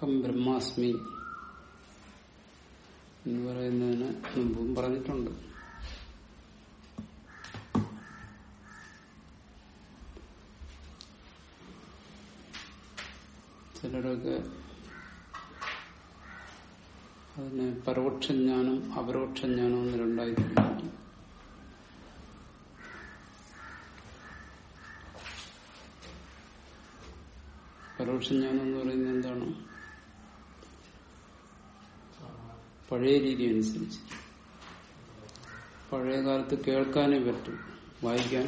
അഹം ബ്രഹ്മാസ്മി എന്ന് പറയുന്നതിന് മുമ്പും പറഞ്ഞിട്ടുണ്ട് ചിലരൊക്കെ അതിന് പരോക്ഷജ്ഞാനം അപരോക്ഷജ്ഞാനം എന്ന് രണ്ടായി തിരിക്കുന്നു പരോക്ഷജ്ഞാനം എന്ന് പറയുന്നത് എന്താണ് പഴയ രീതി അനുസരിച്ച് പഴയ കാലത്ത് കേൾക്കാനേ പറ്റും വായിക്കാൻ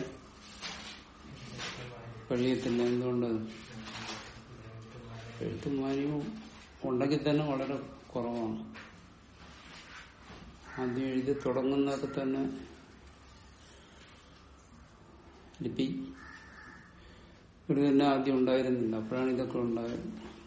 കഴിയത്തില്ല എന്തുകൊണ്ട് എഴുത്തും വായനയും ഉണ്ടെങ്കിൽ തന്നെ വളരെ കുറവാണ് ആദ്യം എഴുതി തുടങ്ങുന്നതൊക്കെ തന്നെ ലിപി ഇവിടെ തന്നെ ആദ്യം ഉണ്ടായിരുന്നില്ല അപ്പോഴാണ് ഇതൊക്കെ ഉണ്ടായത്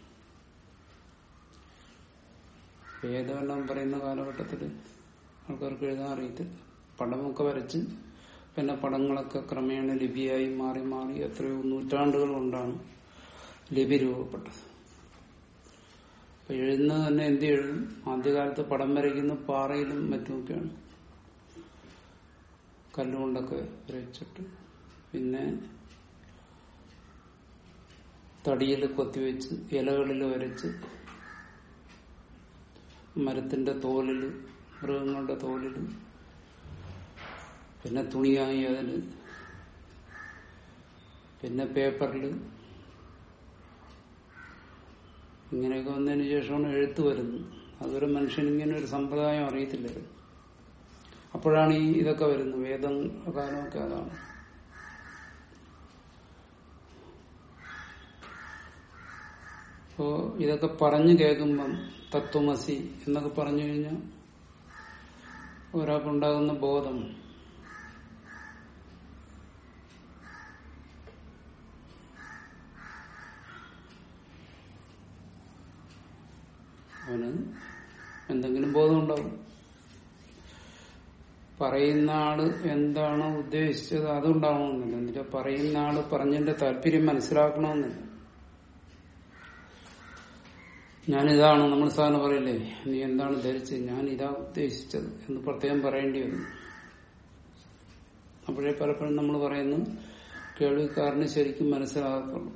വേദമെല്ലാം പറയുന്ന കാലഘട്ടത്തിൽ ആൾക്കാർക്ക് എഴുതാൻ അറിയത്തില്ല പടമൊക്കെ വരച്ച് പിന്നെ പടങ്ങളൊക്കെ ക്രമേണ ലിപിയായി മാറി മാറി എത്രയോ നൂറ്റാണ്ടുകൾ കൊണ്ടാണ് ലിപി രൂപപ്പെട്ടത് അപ്പൊ എഴുതുന്നത് തന്നെ എന്ത് എഴുതും ആദ്യകാലത്ത് പടം വരയ്ക്കുന്ന പാറയിലും മറ്റുമൊക്കെയാണ് കല്ലുകൊണ്ടൊക്കെ വരച്ചിട്ട് പിന്നെ തടിയിൽ കൊത്തിവെച്ച് ഇലകളിൽ വരച്ച് മരത്തിന്റെ തോലില് മൃഗങ്ങളുടെ തോലില് പിന്നെ തുണിയായി അതില് പിന്നെ പേപ്പറിൽ ഇങ്ങനെയൊക്കെ വന്നതിന് ശേഷമാണ് എഴുത്ത് വരുന്നത് അതുവരെ മനുഷ്യൻ ഇങ്ങനെ ഒരു സമ്പ്രദായം അറിയത്തില്ലായിരുന്നു അപ്പോഴാണ് ഈ ഇതൊക്കെ വരുന്നത് വേദം കാലമൊക്കെ അതാണ് അപ്പോ ഇതൊക്കെ പറഞ്ഞു കേൾക്കുമ്പം തത്വമസി എന്നൊക്കെ പറഞ്ഞു കഴിഞ്ഞാൽ ഒരാൾക്കുണ്ടാകുന്ന ബോധം അവന് എന്തെങ്കിലും ബോധം ഉണ്ടാവും പറയുന്ന ആള് എന്താണോ ഉദ്ദേശിച്ചത് അതുണ്ടാവണമെന്നില്ല എന്നിട്ട് പറയുന്ന ആള് പറഞ്ഞതിന്റെ താല്പര്യം മനസ്സിലാക്കണമെന്നില്ല ഞാനിതാണ് നമ്മൾ സാധാരണ പറയില്ലേ നീ എന്താണ് ധരിച്ചത് ഞാൻ ഇതാ ഉദ്ദേശിച്ചത് എന്ന് പ്രത്യേകം പറയേണ്ടി വന്നു അപ്പോഴേ പലപ്പോഴും നമ്മൾ പറയുന്നു കേൾവിക്കാരന് ശരിക്കും മനസ്സിലാകത്തുള്ളൂ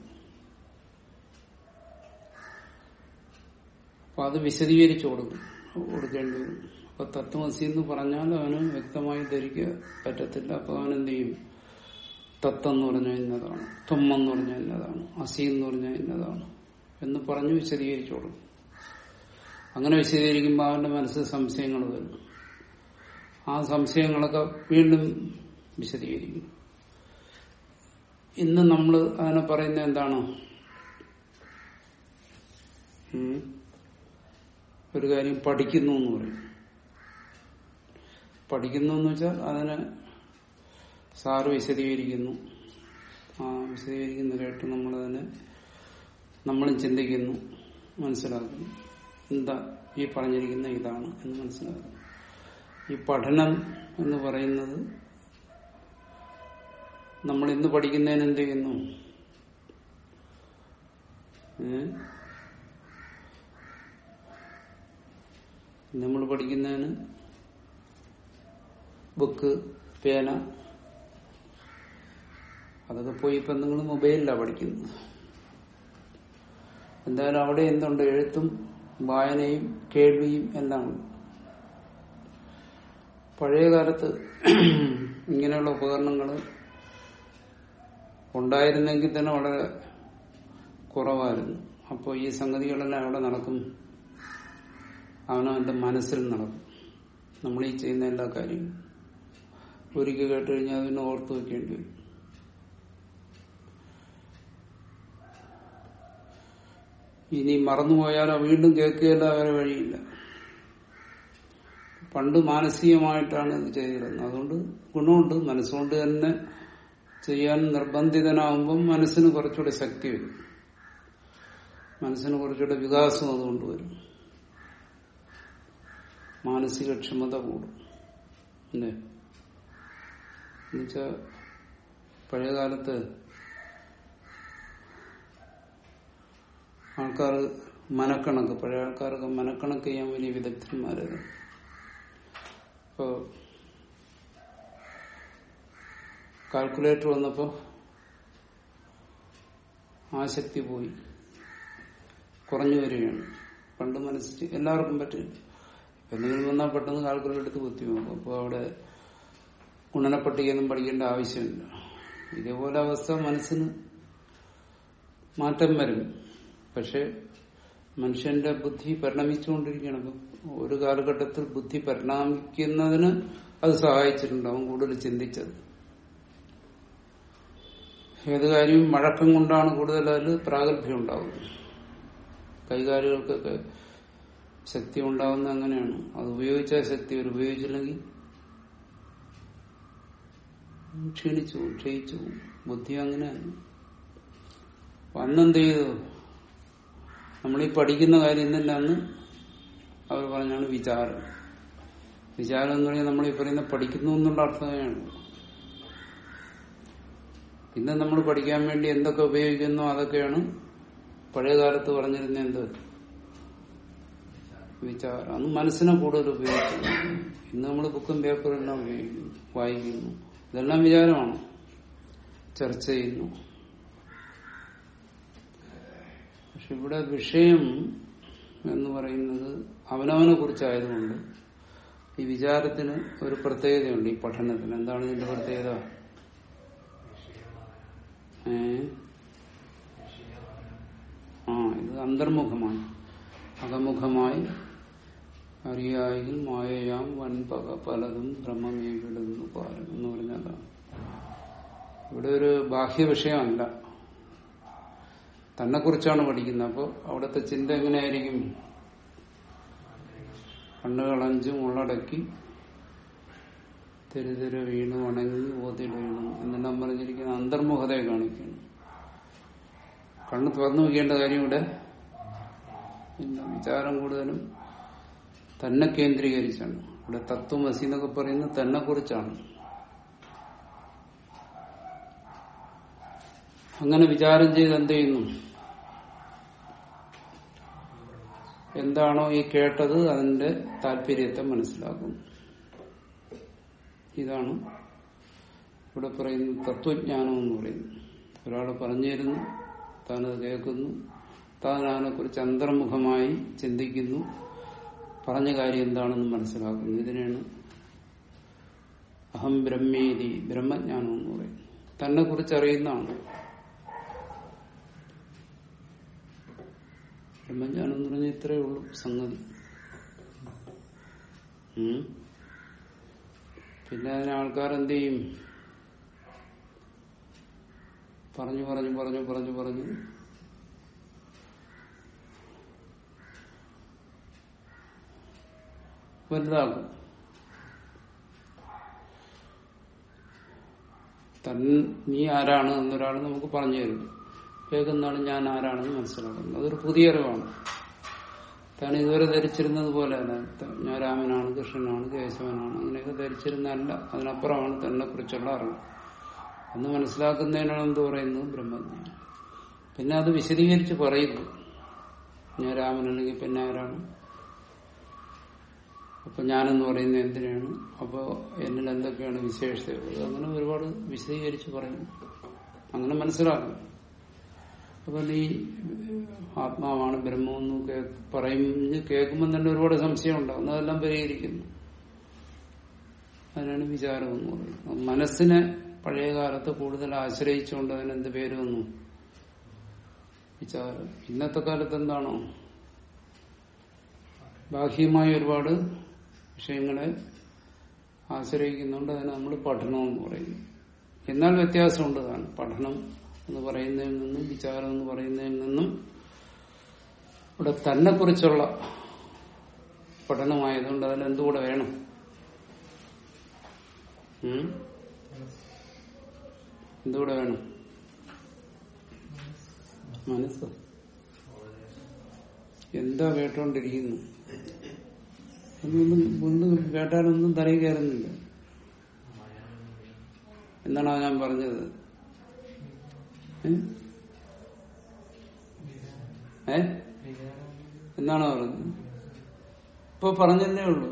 അപ്പൊ അത് വിശദീകരിച്ചു കൊടുക്കും കൊടുക്കേണ്ടി വരും അപ്പൊ തത്വമസി എന്ന് പറഞ്ഞാൽ അവന് വ്യക്തമായി ധരിക്കാൻ പറ്റത്തില്ല അപ്പൊ അവൻ എന്ത് ചെയ്യും തത്വം എന്ന് പറഞ്ഞാൽ ഇന്നതാണ് ത്വം എന്ന് പറഞ്ഞാൽ ഇന്നതാണ് അസി എന്ന് പറഞ്ഞാൽ ഇന്നതാണ് എന്ന് പറഞ്ഞ് വിശദീകരിച്ചു കൊടുക്കും അങ്ങനെ വിശദീകരിക്കുമ്പോൾ അവന്റെ മനസ്സിൽ സംശയങ്ങൾ വരും ആ സംശയങ്ങളൊക്കെ വീണ്ടും വിശദീകരിക്കും ഇന്ന് നമ്മൾ അതിനെ പറയുന്നത് എന്താണ് ഉം? ഒരു കാര്യം പഠിക്കുന്നു എന്ന് പറയും പഠിക്കുന്നു എന്ന് വെച്ചാൽ അതിനെ സാറ് വിശദീകരിക്കുന്നു ആ വിശദീകരിക്കുന്ന കേട്ട് നമ്മളതിനെ നമ്മളും ചിന്തിക്കുന്നു മനസ്സിലാക്കുന്നു എന്താ ഈ പറഞ്ഞിരിക്കുന്ന ഇതാണ് എന്ന് മനസ്സിലാക്കുന്നു ഈ പഠനം എന്ന് പറയുന്നത് നമ്മൾ ഇന്ന് പഠിക്കുന്നതിന് എന്ത് ചെയ്യുന്നു ഏ? നമ്മൾ പഠിക്കുന്നതിന് ബുക്ക് പേന അതൊക്കെ പോയി ഇപ്പൊ നിങ്ങൾ മൊബൈലിലാണ് പഠിക്കുന്നത് എന്തായാലും അവിടെ എന്തുണ്ട് എഴുത്തും വായനയും കേൾവിയും എല്ലാം ഉണ്ട് പഴയ കാലത്ത് ഇങ്ങനെയുള്ള ഉപകരണങ്ങൾ ഉണ്ടായിരുന്നെങ്കിൽ തന്നെ വളരെ കുറവായിരുന്നു അപ്പോൾ ഈ സംഗതികളെല്ലാം എവിടെ നടക്കും അവനവന്റെ മനസ്സിൽ നടക്കും നമ്മൾ ഈ ചെയ്യുന്ന എല്ലാ കാര്യവും ഒരിക്കൽ കേട്ട് കഴിഞ്ഞാൽ അതിനെ ഓർത്തു വെക്കേണ്ടി വരും ഇനി മറന്നുപോയാലോ വീണ്ടും കേൾക്കുകയല്ല വേറെ വഴിയില്ല പണ്ട് മാനസികമായിട്ടാണ് ഇത് ചെയ്തിരുന്നത് അതുകൊണ്ട് ഗുണമുണ്ട് മനസ്സുകൊണ്ട് തന്നെ ചെയ്യാൻ നിർബന്ധിതനാകുമ്പം മനസ്സിന് കുറച്ചുകൂടെ ശക്തി വരും മനസ്സിന് കുറച്ചുകൂടെ വികാസം അതുകൊണ്ട് വരും മാനസിക ക്ഷമത കൂടും അല്ലേ എന്നുവെച്ചാ പഴയകാലത്ത് ആൾക്കാർ മനക്കണക്ക് പഴയ ആൾക്കാർക്ക് മനക്കണക്ക് ചെയ്യാൻ വലിയ വിദഗ്ധന്മാരായിരുന്നു ഇപ്പോ കാൽക്കുലേറ്റർ വന്നപ്പോ ആസക്തി പോയി കുറഞ്ഞു വരികയാണ് പണ്ട് മനസ്സിൽ എല്ലാവർക്കും പറ്റില്ല എന്തെങ്കിലും വന്നാൽ പെട്ടെന്ന് കാൽക്കുലേറ്റർ എടുത്ത് കുത്തി നോക്കും അപ്പോൾ അവിടെ ഗുണനപ്പട്ടികയൊന്നും പഠിക്കേണ്ട ആവശ്യമില്ല ഇതേപോലെ അവസ്ഥ മനസ്സിന് മാറ്റം വരും പക്ഷെ മനുഷ്യന്റെ ബുദ്ധി പരിണമിച്ചുകൊണ്ടിരിക്കുകയാണ് അപ്പം ഒരു കാലഘട്ടത്തിൽ ബുദ്ധി പരിണമിക്കുന്നതിന് അത് സഹായിച്ചിട്ടുണ്ടാവും കൂടുതൽ ചിന്തിച്ചത് ഏത് കാര്യവും മഴക്കം കൊണ്ടാണ് കൂടുതൽ അതിൽ പ്രാഗൽഭ്യം ഉണ്ടാകുന്നത് കൈകാലുകൾക്കൊക്കെ ശക്തി ഉണ്ടാകുന്ന അങ്ങനെയാണ് അത് ഉപയോഗിച്ച ശക്തി ഒരു ഉപയോഗിച്ചില്ലെങ്കിൽ ക്ഷീണിച്ചു പോകും, ക്ഷയിച്ചു പോകും. ബുദ്ധി അങ്ങനെയാണ് അപ്പൊ അന്നെന്ത് ചെയ്തു നമ്മളീ പഠിക്കുന്ന കാര്യം തന്നെ അന്ന് അവർ പറഞ്ഞാണ് വിചാരം വിചാരം എന്ന് പറഞ്ഞാൽ നമ്മൾ ഈ പറയുന്ന പഠിക്കുന്നു എന്നുള്ള അർത്ഥമാണ് ഇന്ന് നമ്മൾ പഠിക്കാൻ വേണ്ടി എന്തൊക്കെ ഉപയോഗിക്കുന്നു അതൊക്കെയാണ് പഴയ കാലത്ത് പറഞ്ഞിരുന്ന എന്ത് വിചാരം അന്ന് മനസ്സിനെ കൂടുതൽ ഉപയോഗിക്കുന്നു ഇന്ന് നമ്മൾ ബുക്കും പേപ്പറും എല്ലാം ഉപയോഗിക്കുന്നു വായിക്കുന്നു ഇതെല്ലാം വിചാരമാണ് ചർച്ച ചെയ്യുന്നു പക്ഷെ ഇവിടെ വിഷയം എന്ന് പറയുന്നത് അവനവനെ കുറിച്ചായതുകൊണ്ട് ഈ വിചാരത്തിന് ഒരു പ്രത്യേകതയുണ്ട് ഈ പഠനത്തിന് എന്താണ് ഇതിന്റെ പ്രത്യേകത ഏ ആ ഇത് അന്തർമുഖമായി അകമുഖമായി അറിയായിൽ മായയാം വൻപക പലതും ഭ്രമമേ വിടുന്നു പാരം എന്ന് പറഞ്ഞതാണ് ഇവിടെ ഒരു ബാഹ്യ വിഷയമല്ല തന്നെ കുറിച്ചാണ് പഠിക്കുന്നത് അപ്പോൾ അവിടുത്തെ ചിന്ത എങ്ങനെയായിരിക്കും കണ്ണുകളഞ്ചും ഉള്ളടക്കി തെരുതെരു വീണു ഉണങ്ങി ഓതിൽ വീണു എന്നെല്ലാം പറഞ്ഞിരിക്കുന്ന അന്തർമുഖതയെ കാണിക്കുന്നു കണ്ണ് തുറന്നു നോക്കേണ്ട കാര്യം ഇവിടെ ഇല്ല വിചാരം കൂടുതലും തന്നെ കേന്ദ്രീകരിച്ചാണ് ഇവിടെ തത്വമസി എന്നൊക്കെ പറയുന്നത് തന്നെ കുറിച്ചാണ് അങ്ങനെ വിചാരം ചെയ്ത് എന്ത് ചെയ്യുന്നു എന്താണോ ഈ കേട്ടത് അതിന്റെ താല്പര്യത്തെ മനസ്സിലാക്കുന്നു ഇതാണ് ഇവിടെ പറയുന്ന തത്വജ്ഞാനം എന്ന് പറയുന്നത് ഒരാൾ പറഞ്ഞു തരുന്നു താനത് കേൾക്കുന്നു താൻ അതിനെക്കുറിച്ച് അന്തർമുഖമായി ചിന്തിക്കുന്നു പറഞ്ഞ കാര്യം എന്താണെന്ന് മനസ്സിലാക്കുന്നു ഇതിനാണ് അഹം ബ്രഹ്മേരി ബ്രഹ്മജ്ഞാനം എന്ന് പറയുന്നത് തന്നെ കുറിച്ച് അറിയുന്നതാണ് ബ്രഹ്മജ്ഞാനം എന്ന് പറഞ്ഞാൽ ഇത്രയേ ഉള്ളൂ സംഗതി ഉം. പിന്നെ അതിന് ആൾക്കാർ എന്ത് ചെയ്യും പറഞ്ഞു പറഞ്ഞു പറഞ്ഞു പറഞ്ഞു പറഞ്ഞു വലുതാകും തൻ നീ ആരാണ് എന്നൊരാൾ നമുക്ക് പറഞ്ഞു തരും കേൾക്കുന്നതാണ് ഞാൻ ആരാണെന്ന് മനസ്സിലാക്കുന്നത് അതൊരു പുതിയ അറിവാണ് താൻ ഇതുവരെ ധരിച്ചിരുന്നത് പോലെ അല്ല ത- ഞാൻ രാമനാണ് കൃഷ്ണനാണ് കേശവനാണ് അങ്ങനെയൊക്കെ ധരിച്ചിരുന്നല്ല അതിനപ്പുറമാണ് തന്നെ കുറിച്ചുള്ള അറിവ് അന്ന് മനസ്സിലാക്കുന്നതിനാണ് എന്ത് പറയുന്നത് ബ്രഹ്മജ്ഞാനം പിന്നെ അത് വിശദീകരിച്ച് പറയുന്നു ഞാൻ രാമനല്ലെങ്കിൽ പിന്നെ ആരാണ് അപ്പൊ ഞാനെന്ന് പറയുന്നത് എന്തിനാണ് അപ്പൊ എന്നിൽ എന്തൊക്കെയാണ് വിശേഷതകൾ അങ്ങനെ ഒരുപാട് വിശദീകരിച്ച് പറയുന്നു അങ്ങനെ മനസ്സിലാക്കും അപ്പൊ നീ ആത്മാവാണ് ബ്രഹ്മമെന്ന് കേ- പറയുന്ന കേൾക്കുമ്പോൾ തന്നെ ഒരുപാട് സംശയം ഉണ്ടാകും അതെല്ലാം പരിഹരിക്കുന്നു അതിനാണ് വിചാരം എന്ന് പറയുന്നത് മനസ്സിനെ പഴയ കാലത്ത് കൂടുതൽ ആശ്രയിച്ചുകൊണ്ട് അതിന് എന്ത് പേര് വന്നു വിചാരം ഇന്നത്തെ കാലത്ത് എന്താണോ ബാഹ്യമായ ഒരുപാട് വിഷയങ്ങളെ ആശ്രയിക്കുന്നുണ്ട് അതിന് നമ്മൾ പഠനം എന്ന് പറയുന്നു എന്നാൽ വ്യത്യാസമുണ്ട് താൻ പഠനം എന്ന് പറയുന്നതിൽ നിന്നും വിചാരം എന്ന് പറയുന്നതിൽ നിന്നും ഇവിടെ തന്നെ കുറിച്ചുള്ള പഠനമായതുകൊണ്ട് അതിൽ എന്തുകൂടെ വേണം ഉം? എന്തുകൂടെ വേണം മനസ്സ് എന്താ കേട്ടോണ്ടിരിക്കുന്നു ഒന്നും ഒന്നും കേട്ടാലൊന്നും തലയിൽ കയറുന്നില്ല എന്നാണോ ഞാൻ പറഞ്ഞത് ഏ? ഏ എന്നാണ് പറഞ്ഞത് ഇപ്പൊ പറഞ്ഞല്ലേ ഉള്ളൂ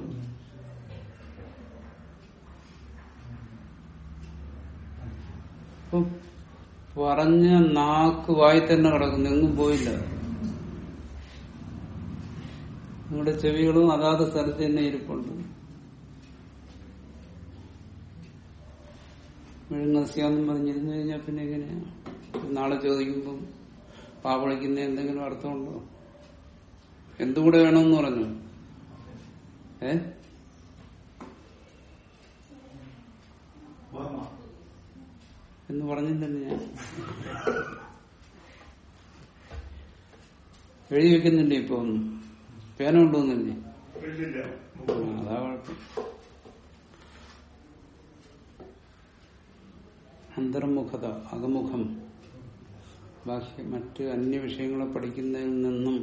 ഇപ്പൊ പറഞ്ഞ നാക്ക് വായി തന്നെ കിടക്കുന്നു എങ്ങും പോയില്ല നിങ്ങളുടെ ചെവികളും അതാത് സ്ഥലത്ത് തന്നെ ഇരിപ്പുണ്ട് മെഴുങ്ങസ്യാന്നും പറഞ്ഞിരുന്നു കഴിഞ്ഞാൽ പിന്നെ എങ്ങനെയാ നാളെ ചോദിക്കുമ്പം പാവളിക്കുന്ന എന്തെങ്കിലും അർത്ഥമുണ്ടോ എന്തുകൂടെ വേണമെന്ന് പറഞ്ഞു ഏ എന്ന് പറഞ്ഞില്ലല്ലോ ഞാൻ എഴുതി വെക്കുന്നില്ലേ ഇപ്പൊ ഒന്നും പേന കൊണ്ടുവന്നില്ലേ ആ, അതാ കുഴപ്പം അന്തർമുഖത അകമുഖം ബാഹ്യ മറ്റ് അന്യ വിഷയങ്ങളെ പഠിക്കുന്നതിൽ നിന്നും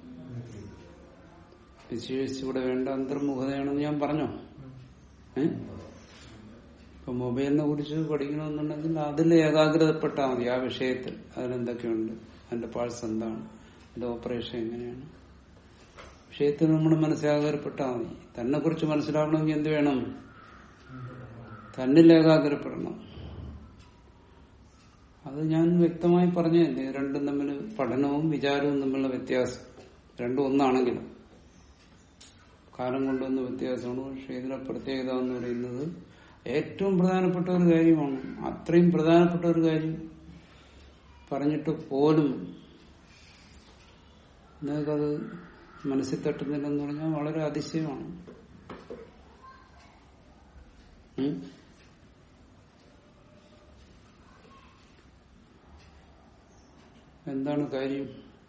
വിശേഷിച്ചിവിടെ വേണ്ട അന്തർമുഖതയാണെന്ന് ഞാൻ പറഞ്ഞോ ഏ ഇപ്പൊ മൊബൈലിനെ കുറിച്ച് പഠിക്കണമെന്നുണ്ടെങ്കിൽ അതിൽ ഏകാഗ്രതപ്പെട്ടാൽ മതി ആ വിഷയത്തിൽ അതിലെന്തൊക്കെയുണ്ട് അതിന്റെ പാഴ്സ് എന്താണ് അതിന്റെ ഓപ്പറേഷൻ എങ്ങനെയാണ് വിഷയത്തിൽ നമ്മൾ മനസ്സിലാകാരപ്പെട്ടാൽ മതി തന്നെ കുറിച്ച് മനസ്സിലാക്കണമെങ്കിൽ എന്ത് വേണം തന്നിൽ ഏകാഗ്രപ്പെടണം അത് ഞാൻ വ്യക്തമായി പറഞ്ഞതല്ലേ രണ്ടും തമ്മിൽ പഠനവും വിചാരവും തമ്മിലുള്ള വ്യത്യാസം രണ്ടും ഒന്നാണെങ്കിലും കാലം കൊണ്ടുവന്ന വ്യത്യാസമാണ് പക്ഷെ ഇതിലെ പ്രത്യേകത എന്ന് പറയുന്നത് ഏറ്റവും പ്രധാനപ്പെട്ട ഒരു കാര്യമാണ് അത്രയും പ്രധാനപ്പെട്ട ഒരു കാര്യം പറഞ്ഞിട്ട് പോലും നിങ്ങൾക്കത് മനസ്സിൽ തട്ടുന്നില്ലെന്ന് പറഞ്ഞാൽ വളരെ അതിശയമാണ് ഉം? എന്താണ് കാര്യം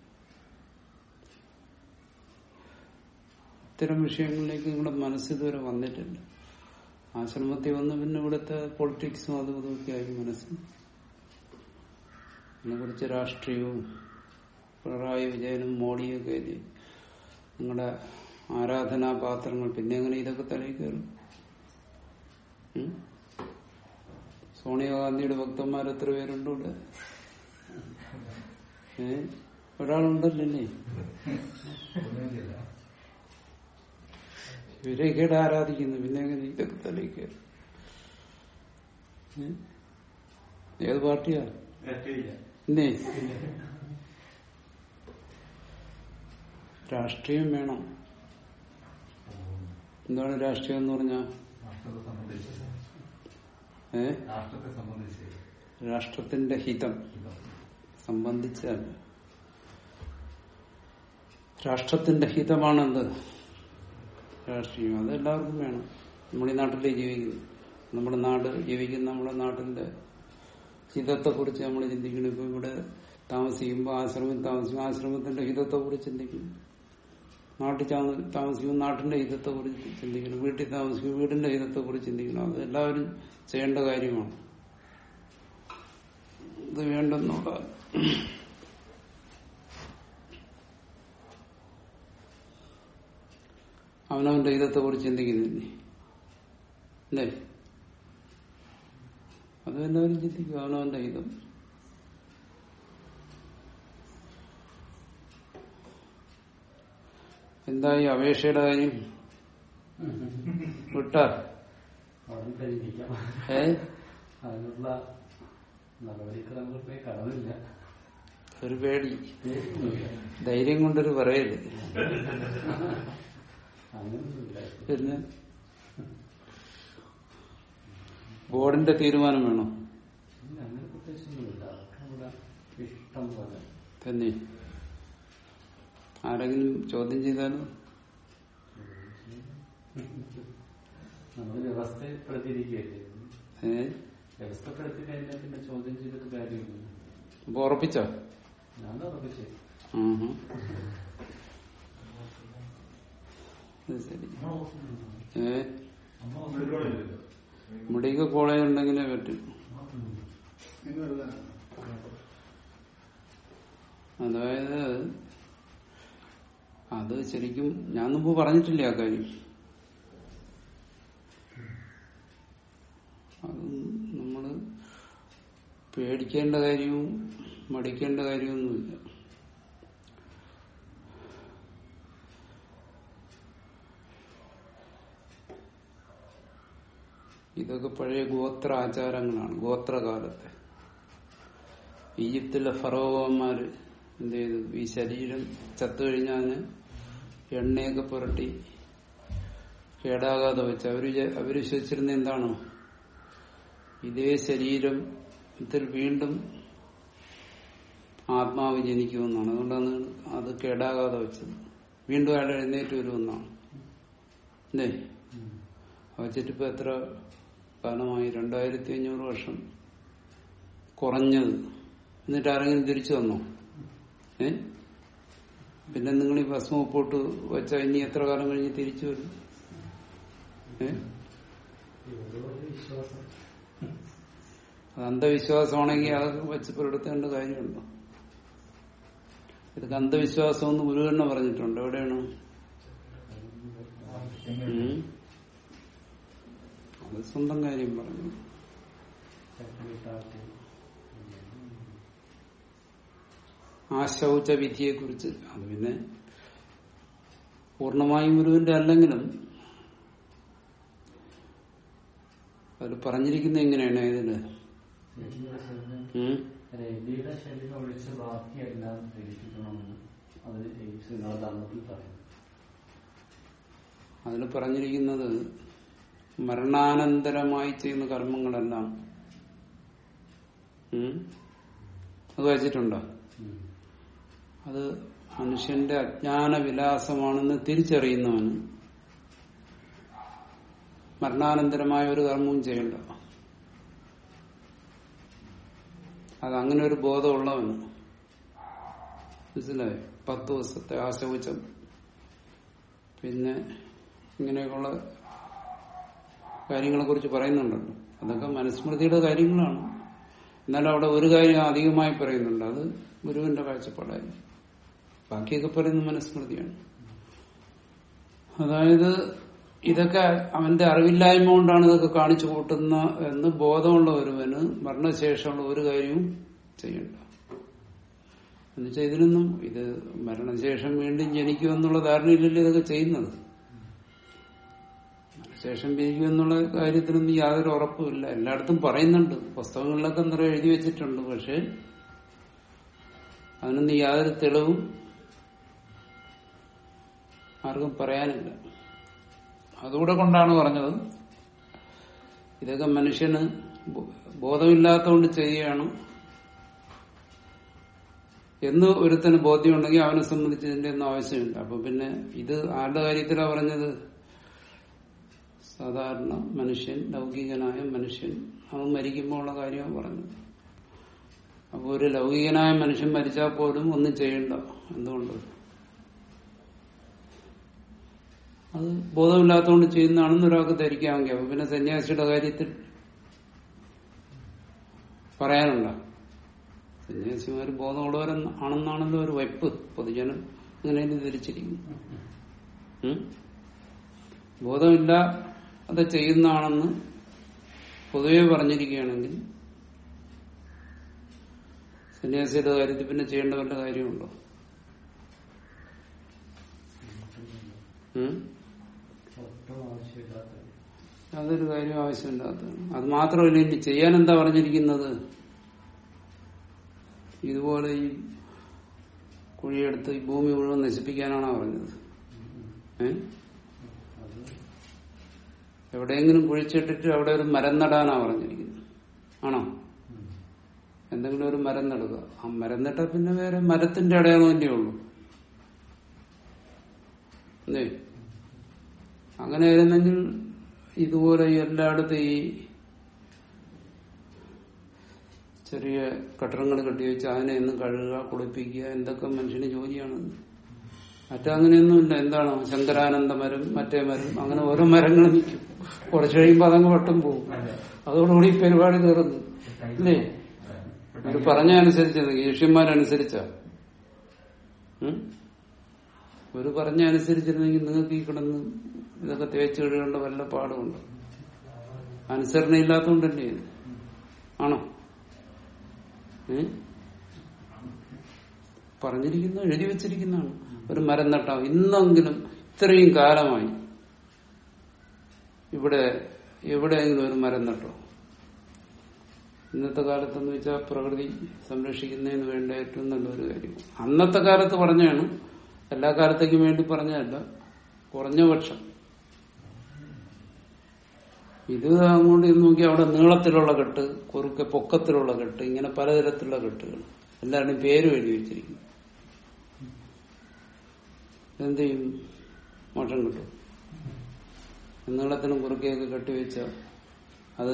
ഇത്തരം വിഷയങ്ങളിലേക്ക് നിങ്ങളുടെ മനസ്സിതുവരെ വന്നിട്ടില്ല ആശ്രമത്തിൽ വന്ന് പിന്നെ ഇവിടുത്തെ പൊളിറ്റിക്സും അതും ഇതൊക്കെ ആയി മനസ്സിൽ അതിനെ കുറിച്ച് രാഷ്ട്രീയവും പിണറായി വിജയനും മോഡിയൊക്കെ അല്ലേ നിങ്ങളുടെ ആരാധനാപാത്രങ്ങൾ പിന്നെ എങ്ങനെ ഇതൊക്കെ തലയിൽ കയറും ഉം? സോണിയാഗാന്ധിയുടെ ഭക്തന്മാർ എത്ര പേരുണ്ട് ഇവിടെ ഏ ഒരാളുണ്ടല്ലേ ഇവരെയൊക്കെയുടെ ആരാധിക്കുന്നു പിന്നെ എങ്ങനെ ഇതൊക്കെ തലയിൽ കയറും ഏ? ഏത് പാർട്ടിയാ ഇന്നേ രാഷ്ട്രീയം വേണം എന്താണ് രാഷ്ട്രീയം എന്ന് പറഞ്ഞാ രാഷ്ട്രത്തെ സംബന്ധിച്ച് ഏ രാഷ്ട്രത്തെ സംബന്ധിച്ച് രാഷ്ട്രത്തിന്റെ ഹിതം സംബന്ധിച്ചല്ല രാഷ്ട്രത്തിന്റെ ഹിതമാണെന്ത് രാഷ്ട്രീയം അത് എല്ലാവർക്കും വേണം നമ്മുടെ ഈ നാട്ടിലേ ജീവിക്കുന്നു നമ്മുടെ നാട് ജീവിക്കുന്ന നമ്മുടെ നാട്ടിന്റെ ഹിതത്തെ കുറിച്ച് നമ്മൾ ചിന്തിക്കണം ഇപ്പൊ ഇവിടെ താമസിക്കുമ്പോൾ ആശ്രമത്തിൽ താമസിക്കും ആശ്രമത്തിന്റെ ഹിതത്തെ കുറിച്ച് ചിന്തിക്കും നാട്ടിൽ താമ- താമസിക്കുമ്പോൾ നാട്ടിന്റെ ഹിതത്തെ കുറിച്ച് ചിന്തിക്കണം വീട്ടിൽ താമസിക്കുമ്പോൾ വീടിന്റെ ഹിതത്തെ കുറിച്ച് ചിന്തിക്കണം അത് എല്ലാവരും ചെയ്യേണ്ട കാര്യമാണ് ഇത് വേണ്ടെന്നുള്ള അവനവന്റെ ഹിതത്തെ കുറിച്ച് ചിന്തിക്കുന്നില്ലേ അല്ലേ അത് എല്ലാവരും ചിന്തിക്കും അവനവന്റെ ഹിതം എന്തായി അപേക്ഷയുടെ കാര്യം വിട്ടാ അതും കഴിഞ്ഞിരിക്കാം ഏ അതിനുള്ള നടപടിക്രമങ്ങളിലേക്ക് കടന്നില്ല ഒരു പേടി ധൈര്യം കൊണ്ടൊരു പറയല് അങ്ങനെയൊന്നുമില്ല പിന്നെ ബോർഡിന്റെ തീരുമാനം വേണം ഇല്ല, അങ്ങനെ പ്രത്യേകിച്ചൊന്നുമില്ല അതൊക്കെ ഇവിടെ ഇഷ്ടം പോലെ തന്നെ ആരെങ്കിലും ചോദ്യം ചെയ്താലോ നമ്മൾ വ്യവസ്ഥപ്പെടുത്തിയിരിക്കുകയല്ലേ ഏ വ്യവസ്ഥപ്പെടുത്തി കഴിഞ്ഞാൽ പിന്നെ ചോദ്യം ചെയ്തിട്ട് കാര്യമില്ല അപ്പൊ ഉറപ്പിച്ചോ ഞാൻ ഉറപ്പിച്ചു ആഹാ. അത് ശരി ഏ മെഡിക്കൽ കോളേജ് ഉണ്ടെങ്കിലേ പറ്റും അതായത് അത് ശരിക്കും ഞാൻ മുമ്പ് പറഞ്ഞിട്ടില്ല ആ കാര്യം അത് നമ്മള് പേടിക്കേണ്ട കാര്യവും മടിക്കേണ്ട കാര്യമൊന്നുമില്ല ഇതൊക്കെ പഴയ ഗോത്ര ആചാരങ്ങളാണ് ഗോത്രകാലത്തെ ഈജിപ്തിലെ ഫറോവന്മാര് എന്ത് ചെയ്തു ഈ ശരീരം ചത്തു കഴിഞ്ഞാല് എണ്ണയൊക്കെ പുരട്ടി കേടാകാതെ വെച്ച് അവര് വിചാ- അവര് വിശ്വസിച്ചിരുന്ന എന്താണ് ഇതേ ശരീരത്തിൽ വീണ്ടും ആത്മാവ് ജനിക്കുമെന്നാണ് അതുകൊണ്ടാണ് അത് കേടാകാതെ വെച്ചത് വീണ്ടും അയാൾ എഴുന്നേറ്റ് വരുമെന്നാണ് അല്ലേ വെച്ചിട്ട് ഇപ്പൊ എത്ര കാലമായി രണ്ടായിരത്തി അഞ്ഞൂറ് വർഷം കുറഞ്ഞത് എന്നിട്ട് ആരെങ്കിലും തിരിച്ചു വന്നോ ഏ പിന്നെ നിങ്ങൾ ഈ ഭസ്മ ഉപ്പോട്ട് വെച്ചാൽ ഇനി എത്ര കാലം കഴിഞ്ഞ് തിരിച്ചു വരും ഏ വിശ്വാസം അത് അന്ധവിശ്വാസമാണെങ്കിൽ അത് വെച്ച് പുലർത്തേണ്ട കാര്യമുണ്ടോ ഇതൊക്കെ അന്ധവിശ്വാസം എന്ന് ഗുരു തന്നെ പറഞ്ഞിട്ടുണ്ട് എവിടെയാണ് ഉം. അത് സ്വന്തം കാര്യം പറഞ്ഞു ആ ശൗച വിധിയെ കുറിച്ച് അത് പിന്നെ പൂർണ്ണമായും ഗുരുവിന്റെ അല്ലെങ്കിലും അതിൽ പറഞ്ഞിരിക്കുന്ന എങ്ങനെയാണ് ഇതില് ഉം? രവിയുടെ ശരീരം ഒഴിച്ച് ബാക്കിയെല്ലാം ധരിപ്പിക്കണമെന്ന് അത് എയ്ഡ്സ് നിങ്ങളുടെ ധർമ്മത്തിൽ പറയും അതിൽ പറഞ്ഞിരിക്കുന്നത് മരണാനന്തരമായി ചെയ്യുന്ന കർമ്മങ്ങളെല്ലാം ഉം? അത് വായിച്ചിട്ടുണ്ടോ അത് മനുഷ്യന്റെ അജ്ഞാന വിലാസമാണെന്ന് തിരിച്ചറിയുന്നവന് മരണാനന്തരമായ ഒരു കർമ്മവും ചെയ്യണ്ട അത് അങ്ങനെ ഒരു ബോധമുള്ളവന് മനസ്സിലായോ പത്ത് ദിവസത്തെ ആശൗചം പിന്നെ ഇങ്ങനെയൊക്കെയുള്ള കാര്യങ്ങളെ കുറിച്ച് പറയുന്നുണ്ടല്ലോ അതൊക്കെ മനുസ്മൃതിയുടെ കാര്യങ്ങളാണ് എന്നാലും അവിടെ ഒരു കാര്യം അധികമായി പറയുന്നുണ്ട് അത് ഗുരുവിന്റെ കാഴ്ചപ്പാടായി ബാക്കിയൊക്കെ പറയുന്നത് മനുസ്മൃതിയാണ് അതായത് ഇതൊക്കെ അവന്റെ അറിവില്ലായ്മ കൊണ്ടാണ് ഇതൊക്കെ കാണിച്ചു കൂട്ടുന്ന എന്ന് ബോധമുള്ള ഒരുവന് മരണശേഷമുള്ള ഒരു കാര്യവും ചെയ്യണ്ട എന്നുവെച്ചാൽ ഇതിനൊന്നും ഇത് മരണശേഷം വീണ്ടും ജനിക്കുമെന്നുള്ള ധാരണയിലല്ലേ ഇതൊക്കെ ചെയ്യുന്നത് മരണശേഷം ജനിക്കുമെന്നുള്ള കാര്യത്തിനൊന്നും യാതൊരു ഉറപ്പുമില്ല എല്ലായിടത്തും പറയുന്നുണ്ട് പുസ്തകങ്ങളിലൊക്കെ നിറയെ എഴുതി വെച്ചിട്ടുണ്ട് പക്ഷെ അതിനൊന്നും യാതൊരു തെളിവും ആർക്കും പറയാനില്ല അതുകൂടെ കൊണ്ടാണ് പറഞ്ഞത് ഇതൊക്കെ മനുഷ്യന് ബോ- ബോധമില്ലാത്തതുകൊണ്ട് ചെയ്യുകയാണ് എന്ന് ഒരുത്തന് ബോധ്യമുണ്ടെങ്കിൽ അവനെ സംബന്ധിച്ച് ഇതിന്റെ ഒന്നും ആവശ്യമില്ല അപ്പൊ പിന്നെ ഇത് ആരുടെ കാര്യത്തിലാ പറഞ്ഞത് സാധാരണ മനുഷ്യൻ ലൗകികനായ മനുഷ്യൻ അവൻ മരിക്കുമ്പോൾ ഉള്ള കാര്യമാണ് പറഞ്ഞത് അപ്പൊ ഒരു ലൗകികനായ മനുഷ്യൻ മരിച്ചാൽ പോലും ഒന്നും ചെയ്യണ്ട എന്തുകൊണ്ട് അത് ബോധമില്ലാത്തതുകൊണ്ട് ചെയ്യുന്നതാണെന്ന് ഒരാൾക്ക് ധരിക്കാമെങ്കിൽ അപ്പൊ പിന്നെ സന്യാസിയുടെ കാര്യത്തിൽ പറയാനുണ്ടോ സന്യാസിമാർ ബോധമുള്ളവരെന്ന് ആണെന്നാണല്ലോ ഒരു വയ്പ് പൊതുജനം അങ്ങനെയല്ലേ ധരിച്ചിരിക്കുന്നു ഉം? ബോധമില്ല അത് ചെയ്യുന്നതാണെന്ന് പൊതുവെ പറഞ്ഞിരിക്കുകയാണെങ്കിൽ സന്യാസിയുടെ കാര്യത്തിൽ പിന്നെ ചെയ്യേണ്ട വല്ല കാര്യമുണ്ടോ ഉം? ഒട്ടും ആവശ്യമില്ലാത്ത അതൊരു കാര്യം ആവശ്യമില്ലാത്തതാണ് അത് മാത്രമല്ല ഇനി ചെയ്യാൻ എന്താ പറഞ്ഞിരിക്കുന്നത് ഇതുപോലെ ഈ കുഴിയെടുത്ത് ഈ ഭൂമി മുഴുവൻ നശിപ്പിക്കാനാണോ പറഞ്ഞത് ഏ അത് എവിടെയെങ്കിലും കുഴിച്ചിട്ടിട്ട് അവിടെ ഒരു മരം നടാനാ പറഞ്ഞിരിക്കുന്നത് ആണോ ഉം. എന്തെങ്കിലും ഒരു മരം നടുക ആ മരം നട്ടാൽ പിന്നെ വേറെ മരത്തിന്റെ അടയാളം തന്നെ ഉള്ളൂ അല്ലേ അങ്ങനെ ആയിരുന്നെങ്കിൽ ഇതുപോലെ ഈ എല്ലായിടത്തും ഈ ചെറിയ കട്ടടങ്ങൾ കെട്ടി വെച്ച് അതിനെ ഒന്ന് കഴുകുക കുളിപ്പിക്കുക എന്തൊക്കെ മനുഷ്യന് ജോലിയാണ് മറ്റങ്ങനെയൊന്നുമില്ല എന്താണ് ശങ്കരാനന്ദ മരം മറ്റേ മരം അങ്ങനെ ഓരോ മരങ്ങൾ നിൽക്കും കുറച്ച് കഴിയുമ്പോൾ അതങ്ങ് വട്ടം പോകും അതോടുകൂടി ഈ പരിപാടി തീർന്നു ഇല്ലേ ഒരു പറഞ്ഞ അനുസരിച്ചത് ശിഷ്യന്മാരനുസരിച്ച ഒരു പറഞ്ഞ അനുസരിച്ചിരുന്നെങ്കിൽ നിങ്ങൾക്ക് ഈ കിടന്ന് ഇതൊക്കെ തേച്ച് കഴുകേണ്ട വല്ല പാടുമുണ്ട് അനുസരണയില്ലാത്തതുകൊണ്ടല്ലേ ഇത് ആണോ ഏ? പറഞ്ഞിരിക്കുന്ന എഴുതി വെച്ചിരിക്കുന്നതാണ് ഒരു മരം നട്ടാം ഇന്നെങ്കിലും ഇത്രയും കാലമായി ഇവിടെ എവിടെയെങ്കിലും ഒരു മരം നട്ടോ ഇന്നത്തെ കാലത്തെന്ന് വെച്ചാൽ പ്രകൃതി സംരക്ഷിക്കുന്നതിന് വേണ്ട ഏറ്റവും നല്ലൊരു കാര്യം അന്നത്തെ കാലത്ത് പറഞ്ഞാണ് എല്ലാ കാലത്തേക്കും വേണ്ടി പറഞ്ഞതല്ല കുറഞ്ഞ പക്ഷം ഇത് അങ്ങോട്ട് ഇന്ന് നോക്കി അവിടെ നീളത്തിലുള്ള കെട്ട് കുറുക്കെ പൊക്കത്തിലുള്ള കെട്ട് ഇങ്ങനെ പലതരത്തിലുള്ള കെട്ടുകൾ എല്ലാവരുടെയും പേര് എഴുതി വെച്ചിരിക്കുന്നു എന്ത് ചെയ്യും മോഷം കിട്ടും നീളത്തിനും കുറുക്കെയൊക്കെ കെട്ടിവെച്ച അത്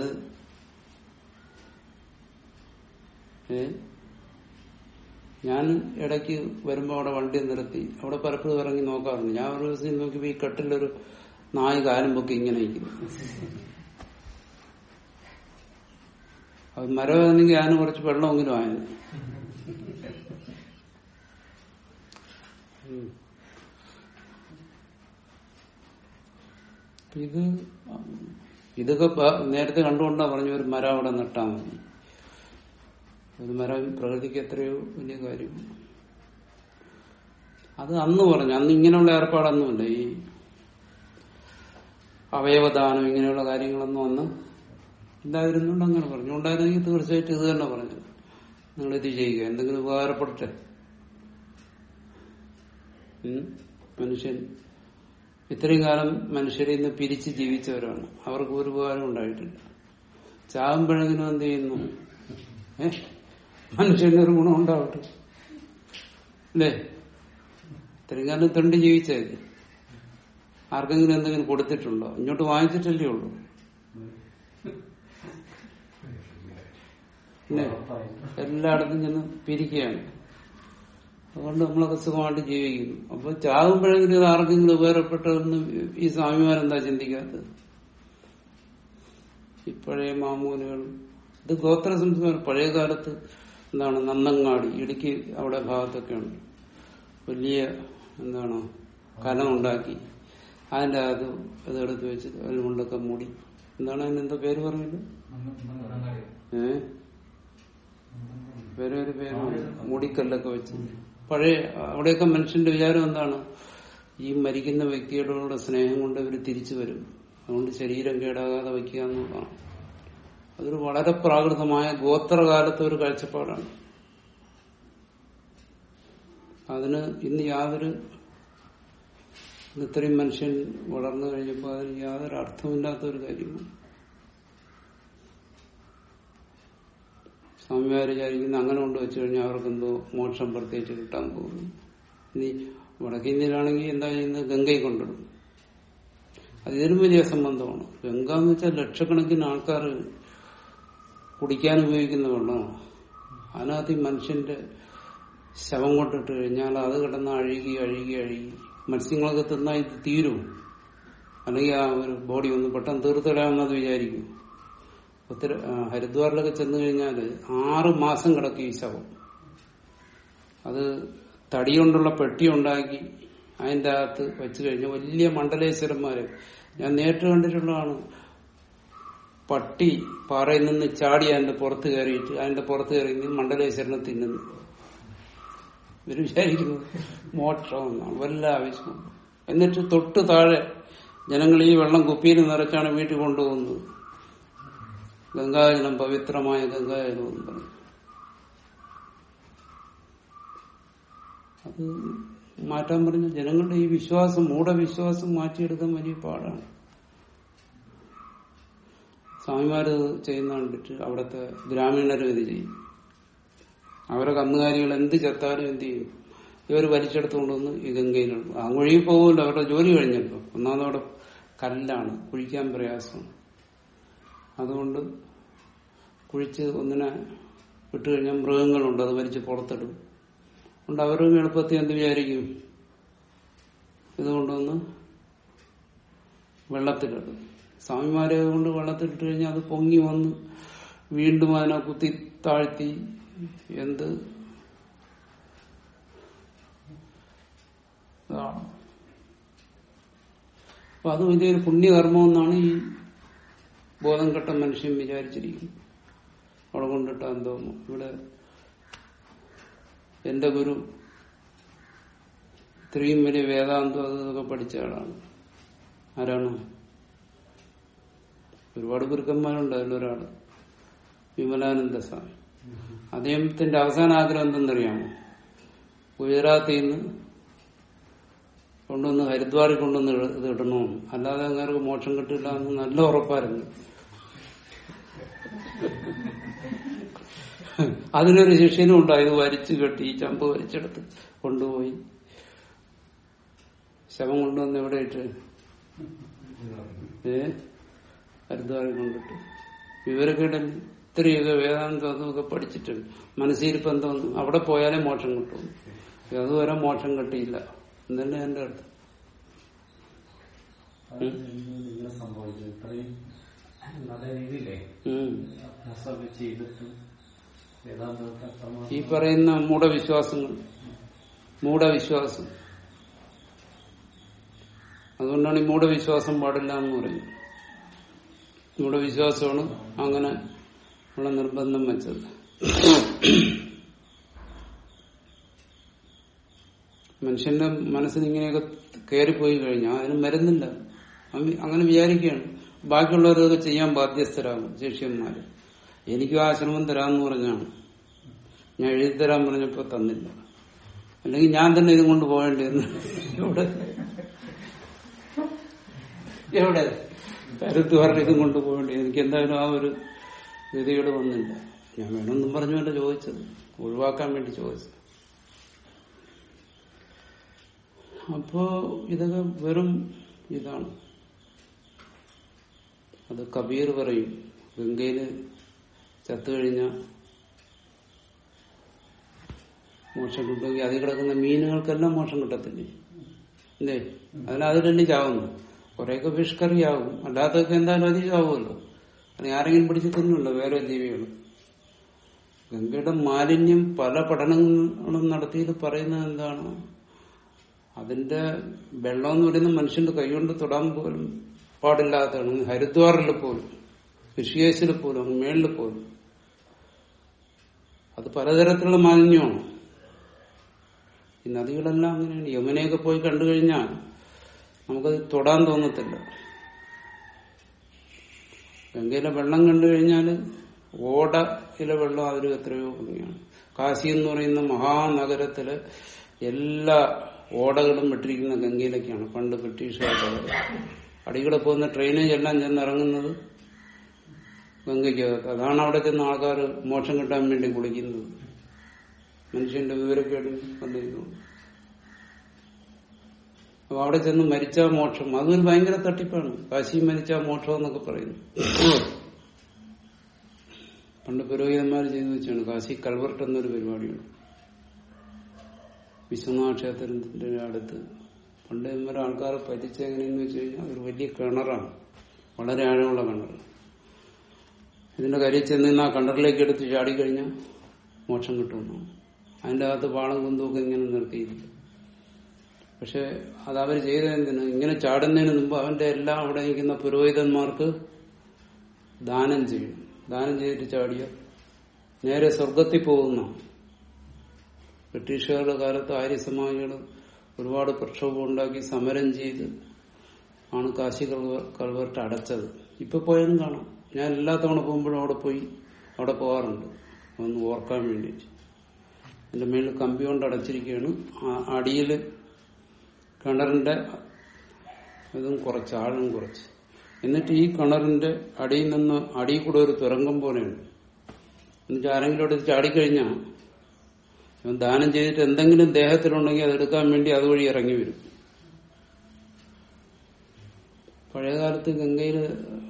ഏ ഞാൻ ഇടയ്ക്ക് വരുമ്പോ അവിടെ വണ്ടി നിർത്തി അവിടെ പലപ്പോഴും ഇറങ്ങി നോക്കാറുണ്ട് ഞാൻ ഒരു ദിവസം നോക്കിയപ്പോ ഈ കെട്ടിലൊരു നായ് കാലും പൊക്കി ഇങ്ങനെ ഇരിക്കുന്നു അത് മരമാണെങ്കിൽ അതിന് കുറച്ച് വെള്ളമെങ്കിലും ആയത് ഉം. ഇത് ഇതൊക്കെ പ- നേരത്തെ കണ്ടുകൊണ്ടാ പറഞ്ഞു ഒരു മരം അവിടെ നട്ടാ മതി ഒരു മരം പ്രകൃതിക്ക് എത്രയോ വലിയ കാര്യം അത് അന്ന് പറഞ്ഞു അന്ന് ഇങ്ങനെയുള്ള ഏർപ്പാടൊന്നുമില്ല ഈ അവയവദാനം ഇങ്ങനെയുള്ള കാര്യങ്ങളൊന്നും അന്ന് ഇല്ലായിരുന്നുകൊണ്ട് അങ്ങനെ പറഞ്ഞു ഉണ്ടായിരുന്നെങ്കിൽ തീർച്ചയായിട്ടും ഇത് തന്നെ പറഞ്ഞു നിങ്ങൾ ഇത് ചെയ്യുക എന്തെങ്കിലും ഉപകാരപ്പെടട്ടെ ഉം? മനുഷ്യൻ ഇത്രയും കാലം മനുഷ്യരിൽ നിന്ന് പിരിച്ച് ജീവിച്ചവരാണ് അവർക്ക് ഒരു ഉപകാരം ഉണ്ടായിട്ടില്ല ചാകുമ്പോഴെങ്കിലും എന്ത് ചെയ്യുന്നു ഏ മനുഷ്യന്റെ ഒരു ഗുണം ഉണ്ടാവട്ടെ അല്ലേ ഇത്രയും കാലം തൊണ്ട് ജീവിച്ചതല്ലേ ആർക്കെങ്കിലും എന്തെങ്കിലും കൊടുത്തിട്ടുണ്ടോ ഇങ്ങോട്ട് വാങ്ങിച്ചിട്ടല്ലേ ഉള്ളൂ അല്ലേ എല്ലായിടത്തും ചെന്ന് പിരിക്കുകയാണ് അതുകൊണ്ട് നമ്മളൊക്കെ സുഖമായിട്ട് ജീവിക്കുന്നു അപ്പൊ ചാകുമ്പോഴെങ്കിലും ഇത് ആർക്കെങ്കിലും ഉപകാരപ്പെട്ടതെന്ന് ഈ സ്വാമിമാരെന്താ ചിന്തിക്കാത്തത് ഈ പഴയ മാമൂലുകൾ ഇത് ഗോത്ര സംസ്കാരം പഴയ കാലത്ത് എന്താണ് നന്നങ്ങാടി ഇടുക്കി അവിടെ ഭാഗത്തൊക്കെ ഉണ്ട് വലിയ എന്താണ് കലം ഉണ്ടാക്കി അതിന്റെ അത് ഇതെടുത്ത് വെച്ച് അതിൽ കൊണ്ടൊക്കെ മൂടി എന്താണ് അതിന് എന്താ പേര് പറഞ്ഞത് ഏ വേറെ ഒരു പേര് മൂടിക്കല്ലൊക്കെ വെച്ച് പഴയ അവിടെയൊക്കെ മനുഷ്യന്റെ വിചാരം എന്താണ് ഈ മരിക്കുന്ന വ്യക്തിയോടുള്ള സ്നേഹം കൊണ്ട് ഇവർ തിരിച്ചു വരും അതുകൊണ്ട് ശരീരം കേടാകാതെ വയ്ക്കുക എന്നുള്ളതാണ് അതൊരു വളരെ പ്രാകൃതമായ ഗോത്രകാലത്തെ ഒരു കാഴ്ചപ്പാടാണ് അതിന് ഇന്ന് യാതൊരു ഇന്ന് ഇത്രയും മനുഷ്യൻ വളർന്നു കഴിഞ്ഞപ്പോൾ അതിന് യാതൊരു അർത്ഥമില്ലാത്ത ഒരു കാര്യമാണ് സ്വാമിമാര് വിചാരിക്കുന്ന അങ്ങനെ കൊണ്ട് വെച്ചു കഴിഞ്ഞാൽ അവർക്കെന്തോ മോക്ഷം പ്രത്യേകിച്ച് കിട്ടാൻ പോകുന്നു ഇനി വടക്കേന്ത്യയിലാണെങ്കിൽ എന്താ ചെയ്യുന്നത് ഗംഗയിൽ കൊണ്ടിടും അത് ഇതിനും വലിയ സംബന്ധമാണ് ഗംഗ എന്ന് വെച്ചാൽ ലക്ഷക്കണക്കിന് ആൾക്കാർ കുടിക്കാൻ ഉപയോഗിക്കുന്ന വെള്ളമാണ് അതിനകത്ത് ഈ മനുഷ്യന്റെ ശവം കൊണ്ടിട്ട് കഴിഞ്ഞാൽ അത് കിടന്ന് അഴുകി അഴുകി അഴുകി മത്സ്യങ്ങളൊക്കെ തിന്നാൽ ഇത് തീരും അല്ലെങ്കിൽ ആ ഒരു ബോഡി ഒന്ന് പെട്ടെന്ന് തീർത്തിടാമെന്നത് വിചാരിക്കും ഉത്തര ആ, ഹരിദ്വാറിലൊക്കെ ചെന്നു കഴിഞ്ഞാൽ ആറ് മാസം കിടക്കും ഈ ശവം അത് തടി കൊണ്ടുള്ള പെട്ടി ഉണ്ടാക്കി അതിന്റെ അകത്ത് വെച്ച് കഴിഞ്ഞ വലിയ മണ്ഡലേശ്വരന്മാര് ഞാൻ നേരിട്ട് കണ്ടിട്ടുള്ളതാണ് പട്ടി പാറയിൽ നിന്ന് ചാടി അതിന്റെ പുറത്ത് കയറിയിട്ട് അതിന്റെ പുറത്ത് കയറി നിന്ന് മണ്ഡലേശ്വരനെ തിന്നുന്നു ഇവര് വിചാരിക്കുന്നത് മോക്ഷം എന്നാണ് വല്ല ആവശ്യവും എന്നിട്ട് തൊട്ട് താഴെ ജനങ്ങൾ ഈ വെള്ളം കുപ്പിയിൽ നിറച്ചാണ് വീട്ടിൽ കൊണ്ടുപോകുന്നത് ഗംഗാജലം പവിത്രമായ ഗംഗാജലം എന്ന് പറയും അത് മാറ്റാൻ പറഞ്ഞ ജനങ്ങളുടെ ഈ വിശ്വാസം മൂഢവിശ്വാസം മാറ്റിയെടുക്കാൻ വലിയ പാടാണ് സ്വാമിമാര് ചെയ്യുന്ന കണ്ടിട്ട് അവിടുത്തെ ഗ്രാമീണരും ഇത് ചെയ്യും അവരെ കന്നുകാലികൾ എന്ത് ചത്താലും എന്ത് ചെയ്യും ഇവർ വലിച്ചെടുത്തുകൊണ്ടുവന്ന് ഈ ഗംഗയിലുണ്ട് ആ ഒഴുകി പോകുമല്ലോ അവരുടെ ജോലി കഴിഞ്ഞപ്പോ ഒന്നാമത് അവിടെ കല്ലാണ് കുഴിക്കാൻ പ്രയാസം അതുകൊണ്ട് കുഴിച്ച് ഒന്നിനെ വിട്ടുകഴിഞ്ഞാൽ മൃഗങ്ങളുണ്ട് അത് വലിച്ച് പുറത്തിടും അതുകൊണ്ട് അവരും എളുപ്പത്തിൽ എന്ത് വിചാരിക്കും ഇതുകൊണ്ടൊന്ന് വെള്ളത്തിലിടും സ്വാമിമാരെ കൊണ്ട് വെള്ളത്തിലിട്ട് കഴിഞ്ഞാൽ അത് പൊങ്ങി വന്ന് വീണ്ടും അതിനെ കുത്തി താഴ്ത്തി എന്ത് ഇതാണ്. അപ്പൊ അത് വലിയൊരു പുണ്യകർമ്മമെന്നാണ് ഈ ബോധം കെട്ട മനുഷ്യൻ വിചാരിച്ചിരിക്കുന്നത് അവിടെ കൊണ്ടിട്ടാൻ തോന്നുന്നു ഇവിടെ എന്റെ ഗുരു ഇത്രയും വലിയ വേദാന്തം അതൊക്കെ പഠിച്ച ആളാണ് ആരാണ് ഒരുപാട് ഗുരുക്കന്മാരുണ്ട് അതിലൊരാള് വിമലാനന്ദ സ്വാമി അദ്ദേഹത്തിന്റെ അവസാന ആഗ്രഹം എന്തെന്നറിയാമോ ഗുജറാത്തിൽ നിന്ന് കൊണ്ടുവന്ന് ഹരിദ്വാറിൽ കൊണ്ടുവന്ന് ഇട- ഇത് ഇടണമെന്ന് അല്ലാതെ അങ്ങനെ മോക്ഷം കിട്ടില്ല എന്ന് നല്ല ഉറപ്പായിരുന്നു അതിനൊരു ശിഷ്യനും ഉണ്ടായത് വരിച്ചു കെട്ടി ഈ ചമ്പ് വരിച്ചെടുത്ത് കൊണ്ടുപോയി ശവം കൊണ്ടുവന്ന് എവിടെ ഇട്ട് ഏ ഹരിദ്വാറിൽ കൊണ്ടിട്ട് വിവരക്കേടൻ ഇത്രയൊക്കെ വേദാന്തം അതുമൊക്കെ പഠിച്ചിട്ടുണ്ട് മനസ്സിരിപ്പ് എന്തോന്ന് അവിടെ പോയാലേ മോക്ഷം കിട്ടും അതുവരെ മോക്ഷം കിട്ടിയില്ല എന്നല്ലേ എന്റെ അർത്ഥം അത് നിങ്ങൾ സംഭവിച്ചു ഇത്രയും നല്ല രീതിയിലേ ഉം. അഭ്യാസമൊക്കെ ചെയ്തിട്ടും വേദാന്തത്തെ അത്രമാത്രം ഈ പറയുന്ന മൂഢവിശ്വാസങ്ങൾ മൂഢവിശ്വാസം അതുകൊണ്ടാണ് ഈ മൂഢവിശ്വാസം പാടില്ല എന്ന് പറയുന്നത് മൂഢവിശ്വാസമാണ് അങ്ങനെ ഉള്ള നിർബന്ധം വെച്ചത് മനുഷ്യന്റെ മനസ്സിന് ഇങ്ങനെയൊക്കെ കയറിപ്പോയി കഴിഞ്ഞാൽ അതിന് മരുന്നില്ല അവൻ അങ്ങനെ വിചാരിക്കുകയാണ് ബാക്കിയുള്ളവരൊക്കെ ചെയ്യാൻ ബാധ്യസ്ഥരാകും ശിഷ്യന്മാര് എനിക്കും ആശ്രമം തരാമെന്ന് പറഞ്ഞാണ് ഞാൻ എഴുതിത്തരാൻ പറഞ്ഞപ്പോ തന്നില്ല അല്ലെങ്കിൽ ഞാൻ തന്നെ ഇതും കൊണ്ട് പോകേണ്ടിയിരുന്നു എവിടെ എവിടെ കരുത്ത് പറഞ്ഞ ഇതും കൊണ്ട് പോകേണ്ടി എനിക്ക് എന്തായാലും ആ ഒരു ഗതികേട് വന്നില്ല ഞാൻ വേണമെന്നും പറഞ്ഞുകൊണ്ട് ചോദിച്ചത് ഒഴിവാക്കാൻ വേണ്ടി ചോദിച്ചത് അപ്പോ ഇതൊക്കെ വെറും ഇതാണ് അത് കബീർ പറയും ഗംഗയില് ചത്തു കഴിഞ്ഞാൽ മോക്ഷം കിട്ടുമെങ്കിൽ അതിൽ കിടക്കുന്ന മീനുകൾക്കെല്ലാം മോക്ഷം കിട്ടത്തില്ലേ അല്ലേ അതിന് അത് തന്നെ ചാവുന്നു കുറെയൊക്കെ ഫിഷ് കറി ആവും അല്ലാത്തൊക്കെ എന്തായാലും അത് ചാവുമല്ലോ അത് ആരെങ്കിലും പിടിച്ച് തിന്നുമല്ലോ വേറെ ജീവികൾ ഗംഗയുടെ മാലിന്യം പല പഠനങ്ങളും നടത്തിയത് പറയുന്നത് എന്താണ് അതിന്റെ വെള്ളം എന്ന് പറയുന്നത് മനുഷ്യന്റെ കൈകൊണ്ട് തൊടാൻ പോലും പാടില്ലാത്തതാണ് ഹരിദ്വാറിൽ പോലും ഋഷികേശിൽ പോലും അങ്ങ് മേളിൽ പോലും അത് പലതരത്തിലുള്ള മാലിന്യമാണ് ഈ നദികളെല്ലാം അങ്ങനെയാണ് യമുനയൊക്കെ പോയി കണ്ടു കഴിഞ്ഞാൽ നമുക്കത് തൊടാൻ തോന്നത്തില്ല ഗംഗയിലെ വെള്ളം കണ്ടു കഴിഞ്ഞാൽ ഓടയിലെ വെള്ളം അതിൽ എത്രയോ ഭംഗിയാണ് കാശി എന്ന് പറയുന്ന മഹാനഗരത്തില് എല്ലാ ഓടകളും വിട്ടിരിക്കുന്ന ഗംഗയിലേക്കാണ് പണ്ട് ബ്രിട്ടീഷുകാരുടെ അടികൂടെ പോകുന്ന ട്രെയിനേജ് എല്ലാം ചെന്ന് ഇറങ്ങുന്നത് ഗംഗയ്ക്കകത്ത് അതാണ് അവിടെ ചെന്ന് ആൾക്കാർ മോക്ഷം കിട്ടാൻ വേണ്ടി കുളിക്കുന്നത് മനുഷ്യന്റെ വിവരക്കേടും വന്നിരുന്നു അപ്പൊ അവിടെ ചെന്ന് മരിച്ചാ മോക്ഷം അതൊരു ഭയങ്കര തട്ടിപ്പാണ് കാശി മരിച്ചാ മോക്ഷം എന്നൊക്കെ പറയുന്നു പണ്ട് പുരോഹിതന്മാർ ചെയ്തു വെച്ചാണ് കാശി കൽവർട്ട് എന്നൊരു പരിപാടിയുണ്ട് വിശ്വനാഥ ക്ഷേത്രത്തിന്റെ അടുത്ത് പണ്ട് ഇവരെ ആൾക്കാരെ പറ്റിച്ച എങ്ങനെയെന്ന് വെച്ച് കഴിഞ്ഞാൽ ഒരു വലിയ കിണറാണ് വളരെ ആഴമുള്ള കിണർ ഇതിന്റെ കരയിൽ ചെന്ന് നിന്ന് ആ കിണറിലേക്ക് എടുത്ത് ചാടിക്കഴിഞ്ഞാൽ മോക്ഷം കിട്ടുമെന്നു അതിന്റെ അകത്ത് പാളം കുന്തുമൊക്കെ ഇങ്ങനെ നിർത്തിയില്ല പക്ഷെ അത് അവർ ചെയ്തത് എന്തിനു ഇങ്ങനെ ചാടുന്നതിന് മുമ്പ് അവന്റെ എല്ലാം അവിടെ നിൽക്കുന്ന പുരോഹിതന്മാർക്ക് ദാനം ചെയ്യും ദാനം ചെയ്തിട്ട് ചാടിയ നേരെ സ്വർഗത്തിൽ പോകുന്ന ബ്രിട്ടീഷുകാരുടെ കാലത്ത് ആര്യസമാജികൾ ഒരുപാട് പ്രക്ഷോഭം ഉണ്ടാക്കി സമരം ചെയ്ത് ആണ് കാശി കൽവ- കൽവർട്ട് അടച്ചത് ഇപ്പൊ പോയാലും കാണാം ഞാൻ എല്ലാ തവണ പോകുമ്പോഴും അവിടെ പോയി അവിടെ പോകാറുണ്ട് ഒന്ന് ഓർക്കാൻ വേണ്ടിയിട്ട് എന്റെ മേളിൽ കമ്പി കൊണ്ട് അടച്ചിരിക്കുകയാണ് ആ അടിയിൽ കിണറിന്റെ ഇതും കുറച്ച് ആഴം കുറച്ച് എന്നിട്ട് ഈ കിണറിന്റെ അടിയിൽ നിന്ന് അടിയിൽ കൂടെ ഒരു തുരങ്കം പോലെയുണ്ട് എന്നിട്ട് ആരെങ്കിലും അവിടെ ചാടിക്കഴിഞ്ഞാൽ ഇവൻ ദാനം ചെയ്തിട്ട് എന്തെങ്കിലും ദേഹത്തിലുണ്ടെങ്കിൽ അത് എടുക്കാൻ വേണ്ടി അതുവഴി ഇറങ്ങി വരും പഴയകാലത്ത് ഗംഗയിൽ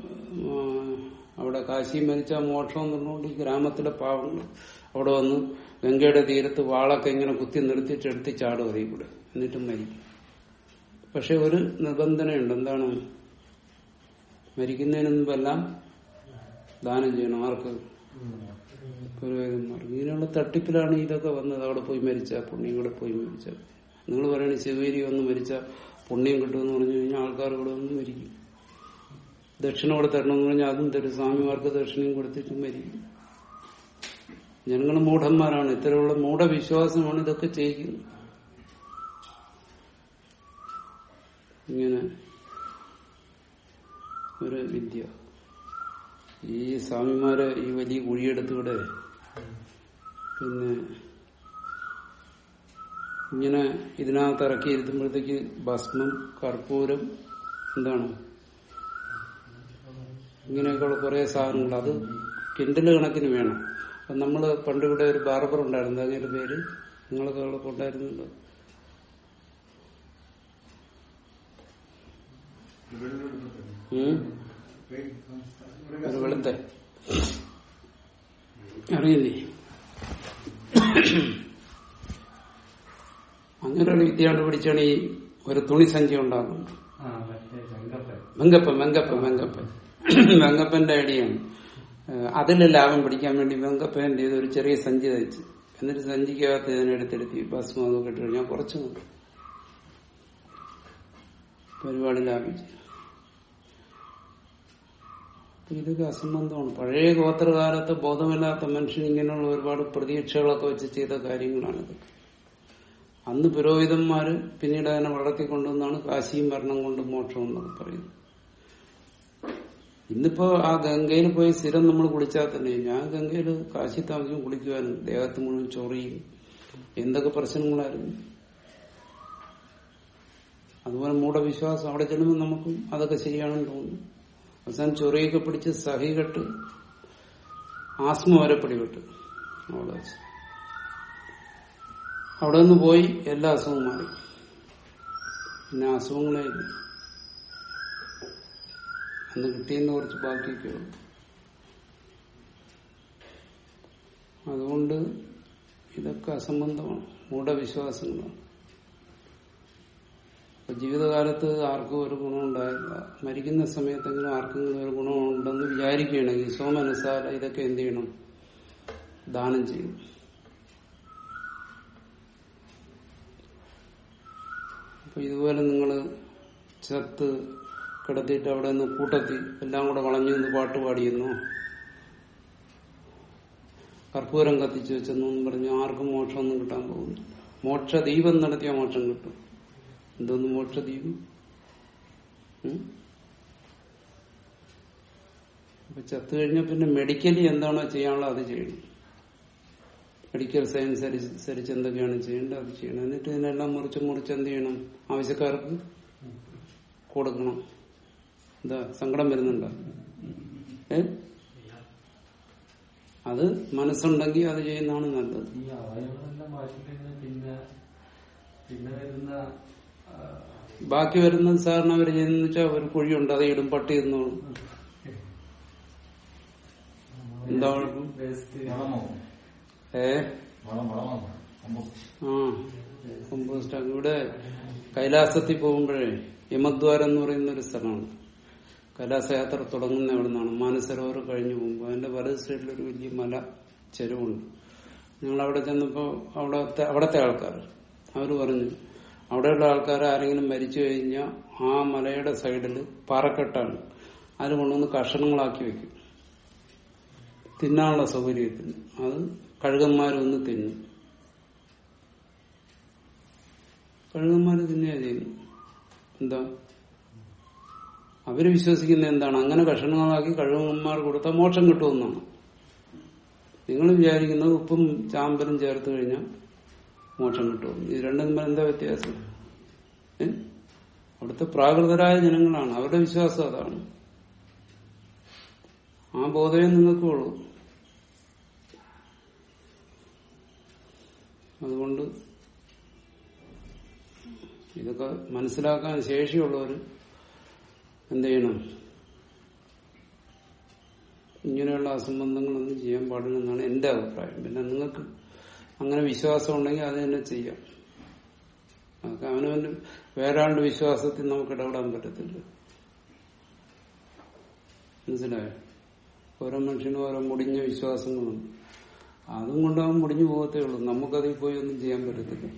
അവിടെ കാശി മരിച്ച മോക്ഷം എന്നുള്ളതുകൊണ്ട് ഈ ഗ്രാമത്തിലെ പാവങ്ങൾ അവിടെ വന്ന് ഗംഗയുടെ തീരത്ത് വാളൊക്കെ ഇങ്ങനെ കുത്തി നിർത്തിയിട്ട് എടുത്ത് ചാടും അതിൽ കൂടെ എന്നിട്ടും മരിക്കും പക്ഷെ ഒരു നിബന്ധനയുണ്ട് എന്താണ് മരിക്കുന്നതിന് മുമ്പെല്ലാം ദാനം ചെയ്യണം ആർക്ക് പുരോഹിതന്മാർ ഇങ്ങനെയുള്ള തട്ടിപ്പിലാണ് ഇതൊക്കെ വന്നത് അവിടെ പോയി മരിച്ച പുണ്യം ഇവിടെ പോയി മരിച്ച നിങ്ങൾ പറയണ ശിവേരി വന്ന് മരിച്ച പുണ്യം കിട്ടുമെന്ന് പറഞ്ഞു കഴിഞ്ഞാൽ ആൾക്കാർ ഇവിടെ വന്ന് മരിക്കും ദക്ഷിണ ഇവിടെ തരണമെന്ന് പറഞ്ഞാൽ അതും തരും സ്വാമിമാർക്ക് ദക്ഷിണയും കൊടുത്തിട്ട് മരിക്കും ജനങ്ങൾ മൂഢന്മാരാണ് ഇത്തരമുള്ള മൂഢവിശ്വാസമാണ് ഇതൊക്കെ ചെയ്യിക്കുന്നത് ഇങ്ങനെ ഒരു വിദ്യ ഈ സ്വാമിമാര് ഈ വലിയ കുഴിയെടുത്തിവിടെ പിന്നെ ഇങ്ങനെ ഇതിനകത്ത് ഇറക്കി ഇരുത്തുമ്പോഴത്തേക്ക് ഭസ്മം കർപ്പൂരം എന്താണ് ഇങ്ങനെയൊക്കെയുള്ള കുറെ സാധനങ്ങൾ അത് കിൻഡല് കണക്കിന് വേണം അപ്പൊ നമ്മള് പണ്ട് ഇവിടെ ഒരു ബാർബർ ഉണ്ടായിരുന്നു അതിന്റെ പേര് നിങ്ങളൊക്കെ അവിടെ കൊണ്ടായിരുന്നല്ലോ ഉം? ഒരു വെളുത്ത അറിയില്ലേ അങ്ങനെ ഒരു വിദ്യ കണ്ടുപിടിച്ചാണ് ഈ ഒരു തുണി സഞ്ചി ഉണ്ടാക്കുന്നത് ആ മറ്റേ വെങ്കപ്പൻ വെങ്കപ്പൻ വെങ്കപ്പൻ വെങ്കപ്പൻ വെങ്കപ്പന്റെ ഐഡിയാണ് ഏഹ് അതിൽ ലാഭം പിടിക്കാൻ വേണ്ടി വെങ്കപ്പൻ എന്ത് ചെയ്തു ഒരു ചെറിയ സഞ്ചി തയ്ച്ചു എന്നിട്ട് സഞ്ചിക്കകത്ത് ഇതിനെടുത്തെടുത്തി ഭസ്മം അതൊക്കെ ഇട്ട് കഴിഞ്ഞാൽ കുറച്ച് നോക്കും ഒരുപാട് ലാഭിച്ചു അപ്പൊ ഇതൊക്കെ അസംബന്ധമാണ് പഴയ ഗോത്രകാലത്ത് ബോധമില്ലാത്ത മനുഷ്യൻ ഇങ്ങനെയുള്ള ഒരുപാട് പ്രതീക്ഷകളൊക്കെ വെച്ച് ചെയ്ത കാര്യങ്ങളാണിത് അന്ന് പുരോഹിതന്മാര് പിന്നീട് അതിനെ വളർത്തിക്കൊണ്ടുവന്നാണ് കാശിയും ഭരണം കൊണ്ട് മോക്ഷം എന്നൊക്കെ പറയുന്നത് ഇന്നിപ്പോ ആ ഗംഗയിൽ പോയി സ്ഥിരം നമ്മൾ കുളിച്ചാൽ തന്നെ ഞാൻ ഗംഗയിൽ കാശി താമസിക്കും കുളിക്കുവാനും ദേഹത്ത് മുഴുവൻ ചൊറിയും എന്തൊക്കെ പ്രശ്നങ്ങളായിരുന്നു അതുപോലെ മൂഢവിശ്വാസം അവിടെ ചെല്ലുമ്പോൾ നമുക്കും അതൊക്കെ ശരിയാണെന്ന് തോന്നുന്നു അവസാനം ചൊറിയൊക്കെ പിടിച്ച് സഹി കെട്ട് ആസ്മ വരെ പിടിപെട്ടു അവിടെ വെച്ച് അവിടെ നിന്ന് പോയി എല്ലാ അസുഖവും മാറി പിന്നെ അസുഖങ്ങളെ ഇല്ല അന്ന് കിട്ടിയെന്ന് കുറച്ച് ബാക്കിയൊക്കെ ഉള്ളു അതുകൊണ്ട് ഇതൊക്കെ അസംബന്ധമാണ് മൂഢവിശ്വാസങ്ങളാണ് അപ്പൊ ജീവിതകാലത്ത് ആർക്കും ഒരു ഗുണം ഉണ്ടായില്ല മരിക്കുന്ന സമയത്തെങ്കിലും ആർക്കെങ്കിലും ഒരു ഗുണമുണ്ടെന്ന് വിചാരിക്കുകയാണെങ്കിൽ സ്വമനസാര ഇതൊക്കെ എന്ത് ചെയ്യണം ദാനം ചെയ്യും അപ്പൊ ഇതുപോലെ നിങ്ങൾ ചത്ത് കിടത്തിയിട്ട് അവിടെ നിന്ന് കൂട്ടത്തി എല്ലാം കൂടെ വളഞ്ഞു നിന്ന് പാട്ട് പാടിയെന്നോ കർപ്പൂരം കത്തിച്ചു വെച്ചെന്നും പറഞ്ഞു ആർക്കും മോക്ഷമൊന്നും കിട്ടാൻ പോകുന്നു മോക്ഷദീപം നടത്തിയ മോക്ഷം കിട്ടും എന്തോന്ന് മോക്ഷദീപം ഉം? അപ്പൊ ചത്തു കഴിഞ്ഞാൽ പിന്നെ മെഡിക്കലി എന്താണോ ചെയ്യാനുള്ളത് അത് ചെയ്യണം മെഡിക്കൽ സയൻസ് അനുസരിച്ച് എന്തൊക്കെയാണ് ചെയ്യേണ്ടത് അത് ചെയ്യണം എന്നിട്ട് ഇതിനെല്ലാം മുറിച്ച് മുറിച്ച് എന്ത് ചെയ്യണം ആവശ്യക്കാർക്ക് കൊടുക്കണം എന്താ സങ്കടം വരുന്നുണ്ടോ ഏ അത് മനസ്സുണ്ടെങ്കിൽ അത് ചെയ്യുന്നതാണ് നല്ലത് ഈ അവയവങ്ങളെല്ലാം മാറ്റി കഴിഞ്ഞാൽ പിന്നെ പിന്നെ വരുന്ന ആ, ബാക്കി വരുന്നത് സാറിന് അവർ ചെയ്യുന്ന വെച്ചാൽ ഒരു കുഴിയുണ്ട് അത് ഇടും പട്ടി ഇരുന്നോളും എന്താ കുഴപ്പം വേസ്റ്റ് വളമോ ഏ വളം വളമാണോ കമ്പോസ്റ്റ് ആ കമ്പോസ്റ്റ് ആക്കും. ഇവിടെ കൈലാസത്തിൽ പോകുമ്പോഴേ യമദ്വാരം എന്ന് പറയുന്ന ഒരു സ്ഥലമാണ് കൈലാസയാത്ര തുടങ്ങുന്ന എവിടെ നിന്നാണ് മാനസരോവർ കഴിഞ്ഞു പോകുമ്പോൾ അതിന്റെ വലത് സൈഡിൽ ഒരു വലിയ മല ചെരുവുണ്ട് ഞങ്ങൾ അവിടെ ചെന്നപ്പോ അവിടത്തെ അവിടത്തെ ആൾക്കാർ അവർ പറഞ്ഞു അവിടെയുള്ള ആൾക്കാർ ആരെങ്കിലും മരിച്ചു കഴിഞ്ഞാൽ ആ മലയുടെ സൈഡിൽ പാറക്കെട്ടാണ് അതിൽ കൊണ്ടുവന്ന് കഷണങ്ങളാക്കി വെക്കും തിന്നാനുള്ള സൗകര്യത്തിന് അത് കഴുകന്മാരൊന്ന് തിന്നും കഴുകന്മാര് തിന്നുക ചെയ്യുന്നു എന്താ അവര് വിശ്വസിക്കുന്ന എന്താണ് അങ്ങനെ കഷണങ്ങളാക്കി കഴുകന്മാർ കൊടുത്താൽ മോക്ഷം കിട്ടുമെന്നാണ് നിങ്ങൾ വിചാരിക്കുന്നത് ഉപ്പും ചാമ്പലും ചേർത്ത് കഴിഞ്ഞാൽ മോക്ഷം കിട്ടും ഇത് രണ്ടും തമ്മിൽ എന്താ വ്യത്യാസം ഏ? അവിടുത്തെ പ്രാകൃതരായ ജനങ്ങളാണ് അവരുടെ വിശ്വാസം അതാണ് ആ ബോധമേ നിങ്ങൾക്കും ഉള്ളൂ അതുകൊണ്ട് ഇതൊക്കെ മനസ്സിലാക്കാൻ ശേഷിയുള്ളവർ എന്ത് ചെയ്യണം ഇങ്ങനെയുള്ള അസംബന്ധങ്ങളൊന്നും ചെയ്യാൻ പാടില്ലെന്നാണ് എന്റെ അഭിപ്രായം പിന്നെ നിങ്ങൾക്ക് അങ്ങനെ വിശ്വാസം ഉണ്ടെങ്കിൽ അത് തന്നെ ചെയ്യാം അതൊക്കെ അവനവന്റെ വേറാണ്ട് വിശ്വാസത്തിൽ നമുക്ക് ഇടപെടാൻ പറ്റത്തില്ല മനസ്സിലായോ ഓരോ മനുഷ്യനും ഓരോ മുടിഞ്ഞ വിശ്വാസങ്ങളുണ്ട് അതും കൊണ്ട് അവൻ മുടിഞ്ഞു പോകത്തേ ഉള്ളൂ നമുക്കതിൽ പോയി ഒന്നും ചെയ്യാൻ പറ്റത്തില്ല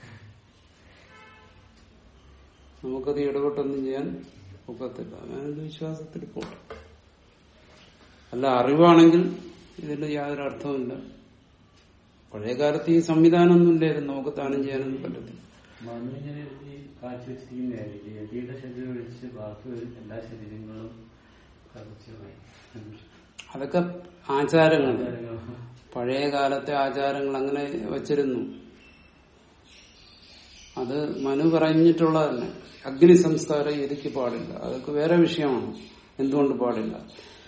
നമുക്കത് ഇടപെട്ടൊന്നും ചെയ്യാൻ ഒക്കത്തില്ല അവനവന്റെ വിശ്വാസത്തിൽ പോട്ടെ അല്ല അറിവാണെങ്കിൽ ഇതിൽ യാതൊരു അർത്ഥവുമില്ല പഴയ കാലത്ത് ഈ സംവിധാനമൊന്നും ഇല്ലായിരുന്നു നമുക്ക് ദാനം ചെയ്യാനൊന്നും പറ്റത്തില്ല മണ്ണിങ്ങനെ ഈ കാഴ്ച വെച്ചിരിക്കുന്നതായിരിക്കും എലിയുടെ ശരീരം ഒഴിച്ച് ബാക്കി ഒരു എല്ലാ ശരീരങ്ങളും കറച്ചു പോയി അതൊക്കെ ആചാരങ്ങൾ പഴയ കാലത്തെ ആചാരങ്ങൾ അങ്ങനെ വച്ചിരുന്നു അത് മനു പറഞ്ഞിട്ടുള്ള തന്നെ അഗ്നി സംസ്കാരം എരിക്ക് പാടില്ല അതൊക്കെ വേറെ വിഷയമാണ് എന്തുകൊണ്ട് പാടില്ല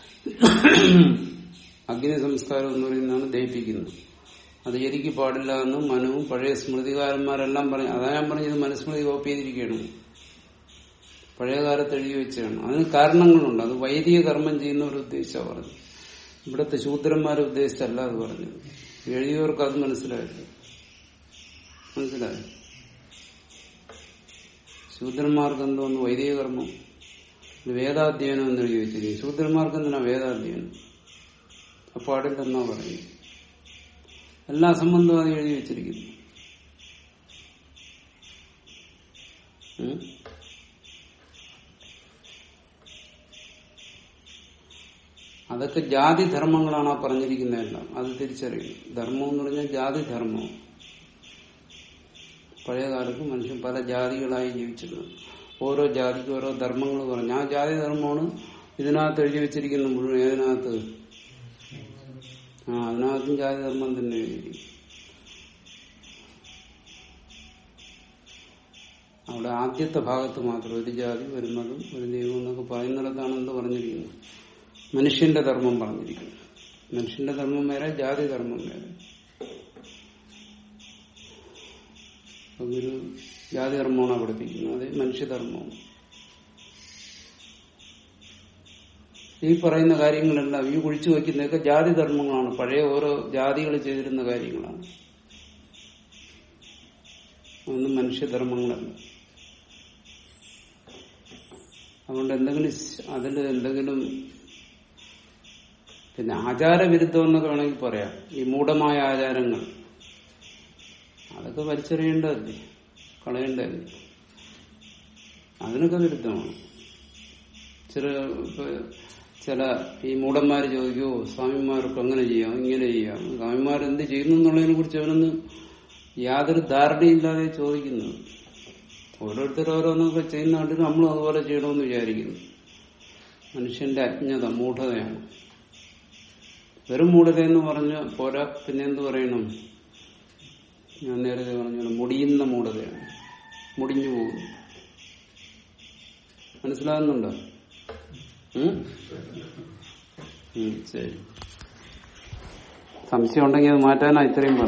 അഗ്നി സംസ്കാരം എന്ന് പറയുന്നതാണ് ദയിപ്പിക്കുന്നത് അത് എരിക്ക് പാടില്ല എന്ന് മനുവും പഴയ സ്മൃതികാരന്മാരെല്ലാം പറഞ്ഞു അതാ ഞാൻ പറഞ്ഞത് മനുസ്മൃതി കോപ്പി ചെയ്തിരിക്കുകയാണ് പഴയ കാലത്ത് എഴുതി വെച്ചാണ് അതിന് കാരണങ്ങളുണ്ട് അത് വൈദിക കർമ്മം ചെയ്യുന്നവർ ഉദ്ദേശിച്ചാ പറഞ്ഞു ഇവിടുത്തെ ശൂദ്രന്മാരെ ഉദ്ദേശിച്ചല്ല അത് പറഞ്ഞത് എഴുതിയവർക്ക് അത് മനസ്സിലായില്ല മനസ്സിലായോ ശൂദ്രന്മാർക്ക് എന്തോന്ന് വൈദിക കർമ്മം ഇത് വേദാധ്യയനം എന്ന് എഴുതി വെച്ചിരിക്കും ശൂദ്രന്മാർക്ക് എന്തിനാ വേദാധ്യയനം അപ്പൊ പാടില്ലെന്നാ പറയും എല്ലാ സംബന്ധവും അത് എഴുതി വെച്ചിരിക്കുന്നു ഉം? അതൊക്കെ ജാതി ധർമ്മങ്ങളാണ് ആ പറഞ്ഞിരിക്കുന്നതെല്ലാം അത് തിരിച്ചറിയണം ധർമ്മം എന്ന് പറഞ്ഞാൽ ജാതി ധർമ്മം പഴയ കാലത്ത് മനുഷ്യൻ പല ജാതികളായി ജീവിച്ചിരുന്നു ഓരോ ജാതിക്കും ഓരോ ധർമ്മങ്ങൾ പറഞ്ഞു ആ ജാതി ധർമ്മമാണ് ഇതിനകത്ത് എഴുതി വെച്ചിരിക്കുന്ന മുഴുവൻ ഏതിനകത്ത് ആ അതിനകത്തും ജാതി ധർമ്മം തന്നെ എഴുതിയിരിക്കും അവിടെ ആദ്യത്തെ ഭാഗത്ത് മാത്രം ഒരു ജാതി ഒരു മതം ഒരു ദൈവം എന്നൊക്കെ പറയുന്നിടത്താണ് എന്ത് പറഞ്ഞിരിക്കുന്നത് മനുഷ്യന്റെ ധർമ്മം പറഞ്ഞിരിക്കുന്നു മനുഷ്യന്റെ ധർമ്മം വേറെ ജാതി ധർമ്മം വേറെ അതൊരു ജാതി ധർമ്മമാണ് പഠിപ്പിക്കുന്നത് അത് മനുഷ്യധർമ്മമാണ് ഈ പറയുന്ന കാര്യങ്ങളെല്ലാം ഈ കുഴിച്ചു വയ്ക്കുന്നതൊക്കെ ജാതി ധർമ്മങ്ങളാണ് പഴയ ഓരോ ജാതികൾ ചെയ്തിരുന്ന കാര്യങ്ങളാണ് അതൊന്നും മനുഷ്യധർമ്മങ്ങളല്ല അതുകൊണ്ട് എന്തെങ്കിലും അതിൽ എന്തെങ്കിലും പിന്നെ ആചാരവിരുദ്ധം എന്നൊക്കെ വേണമെങ്കിൽ പറയാം ഈ മൂഢമായ ആചാരങ്ങൾ അതൊക്കെ വലിച്ചെറിയേണ്ടതല്ലേ കളയേണ്ടതല്ലേ അതിനൊക്കെ വിരുദ്ധമാണ് ചില ഇപ്പൊ ചില ഈ മൂഢന്മാര് ചോദിക്കുമോ സ്വാമിമാർക്ക് അങ്ങനെ ചെയ്യാം ഇങ്ങനെ ചെയ്യാം സ്വാമിമാർ എന്ത് ചെയ്യുന്നു എന്നുള്ളതിനെ കുറിച്ച് അവനൊന്ന് യാതൊരു ധാരണയില്ലാതെ ചോദിക്കുന്നത് ഓരോരുത്തർ ഓരോന്നൊക്കെ ചെയ്യുന്ന കണ്ടിട്ട് നമ്മളും അതുപോലെ ചെയ്യണമെന്ന് വിചാരിക്കുന്നു മനുഷ്യന്റെ അജ്ഞത മൂഢതയാണ് വെറും മൂഢതയെന്ന് പറഞ്ഞ പോരാ പിന്നെ എന്ത് പറയണം ഞാൻ നേരത്തെ പറഞ്ഞു മുടിയുന്ന മൂഢതയാണ് മുടിഞ്ഞു പോകുന്നു മനസ്സിലാകുന്നുണ്ടോ ഉം? ഉം, ശരി സംശയം ഉണ്ടെങ്കിൽ അത് മാറ്റാനാ ഇത്രയും പറഞ്ഞത്.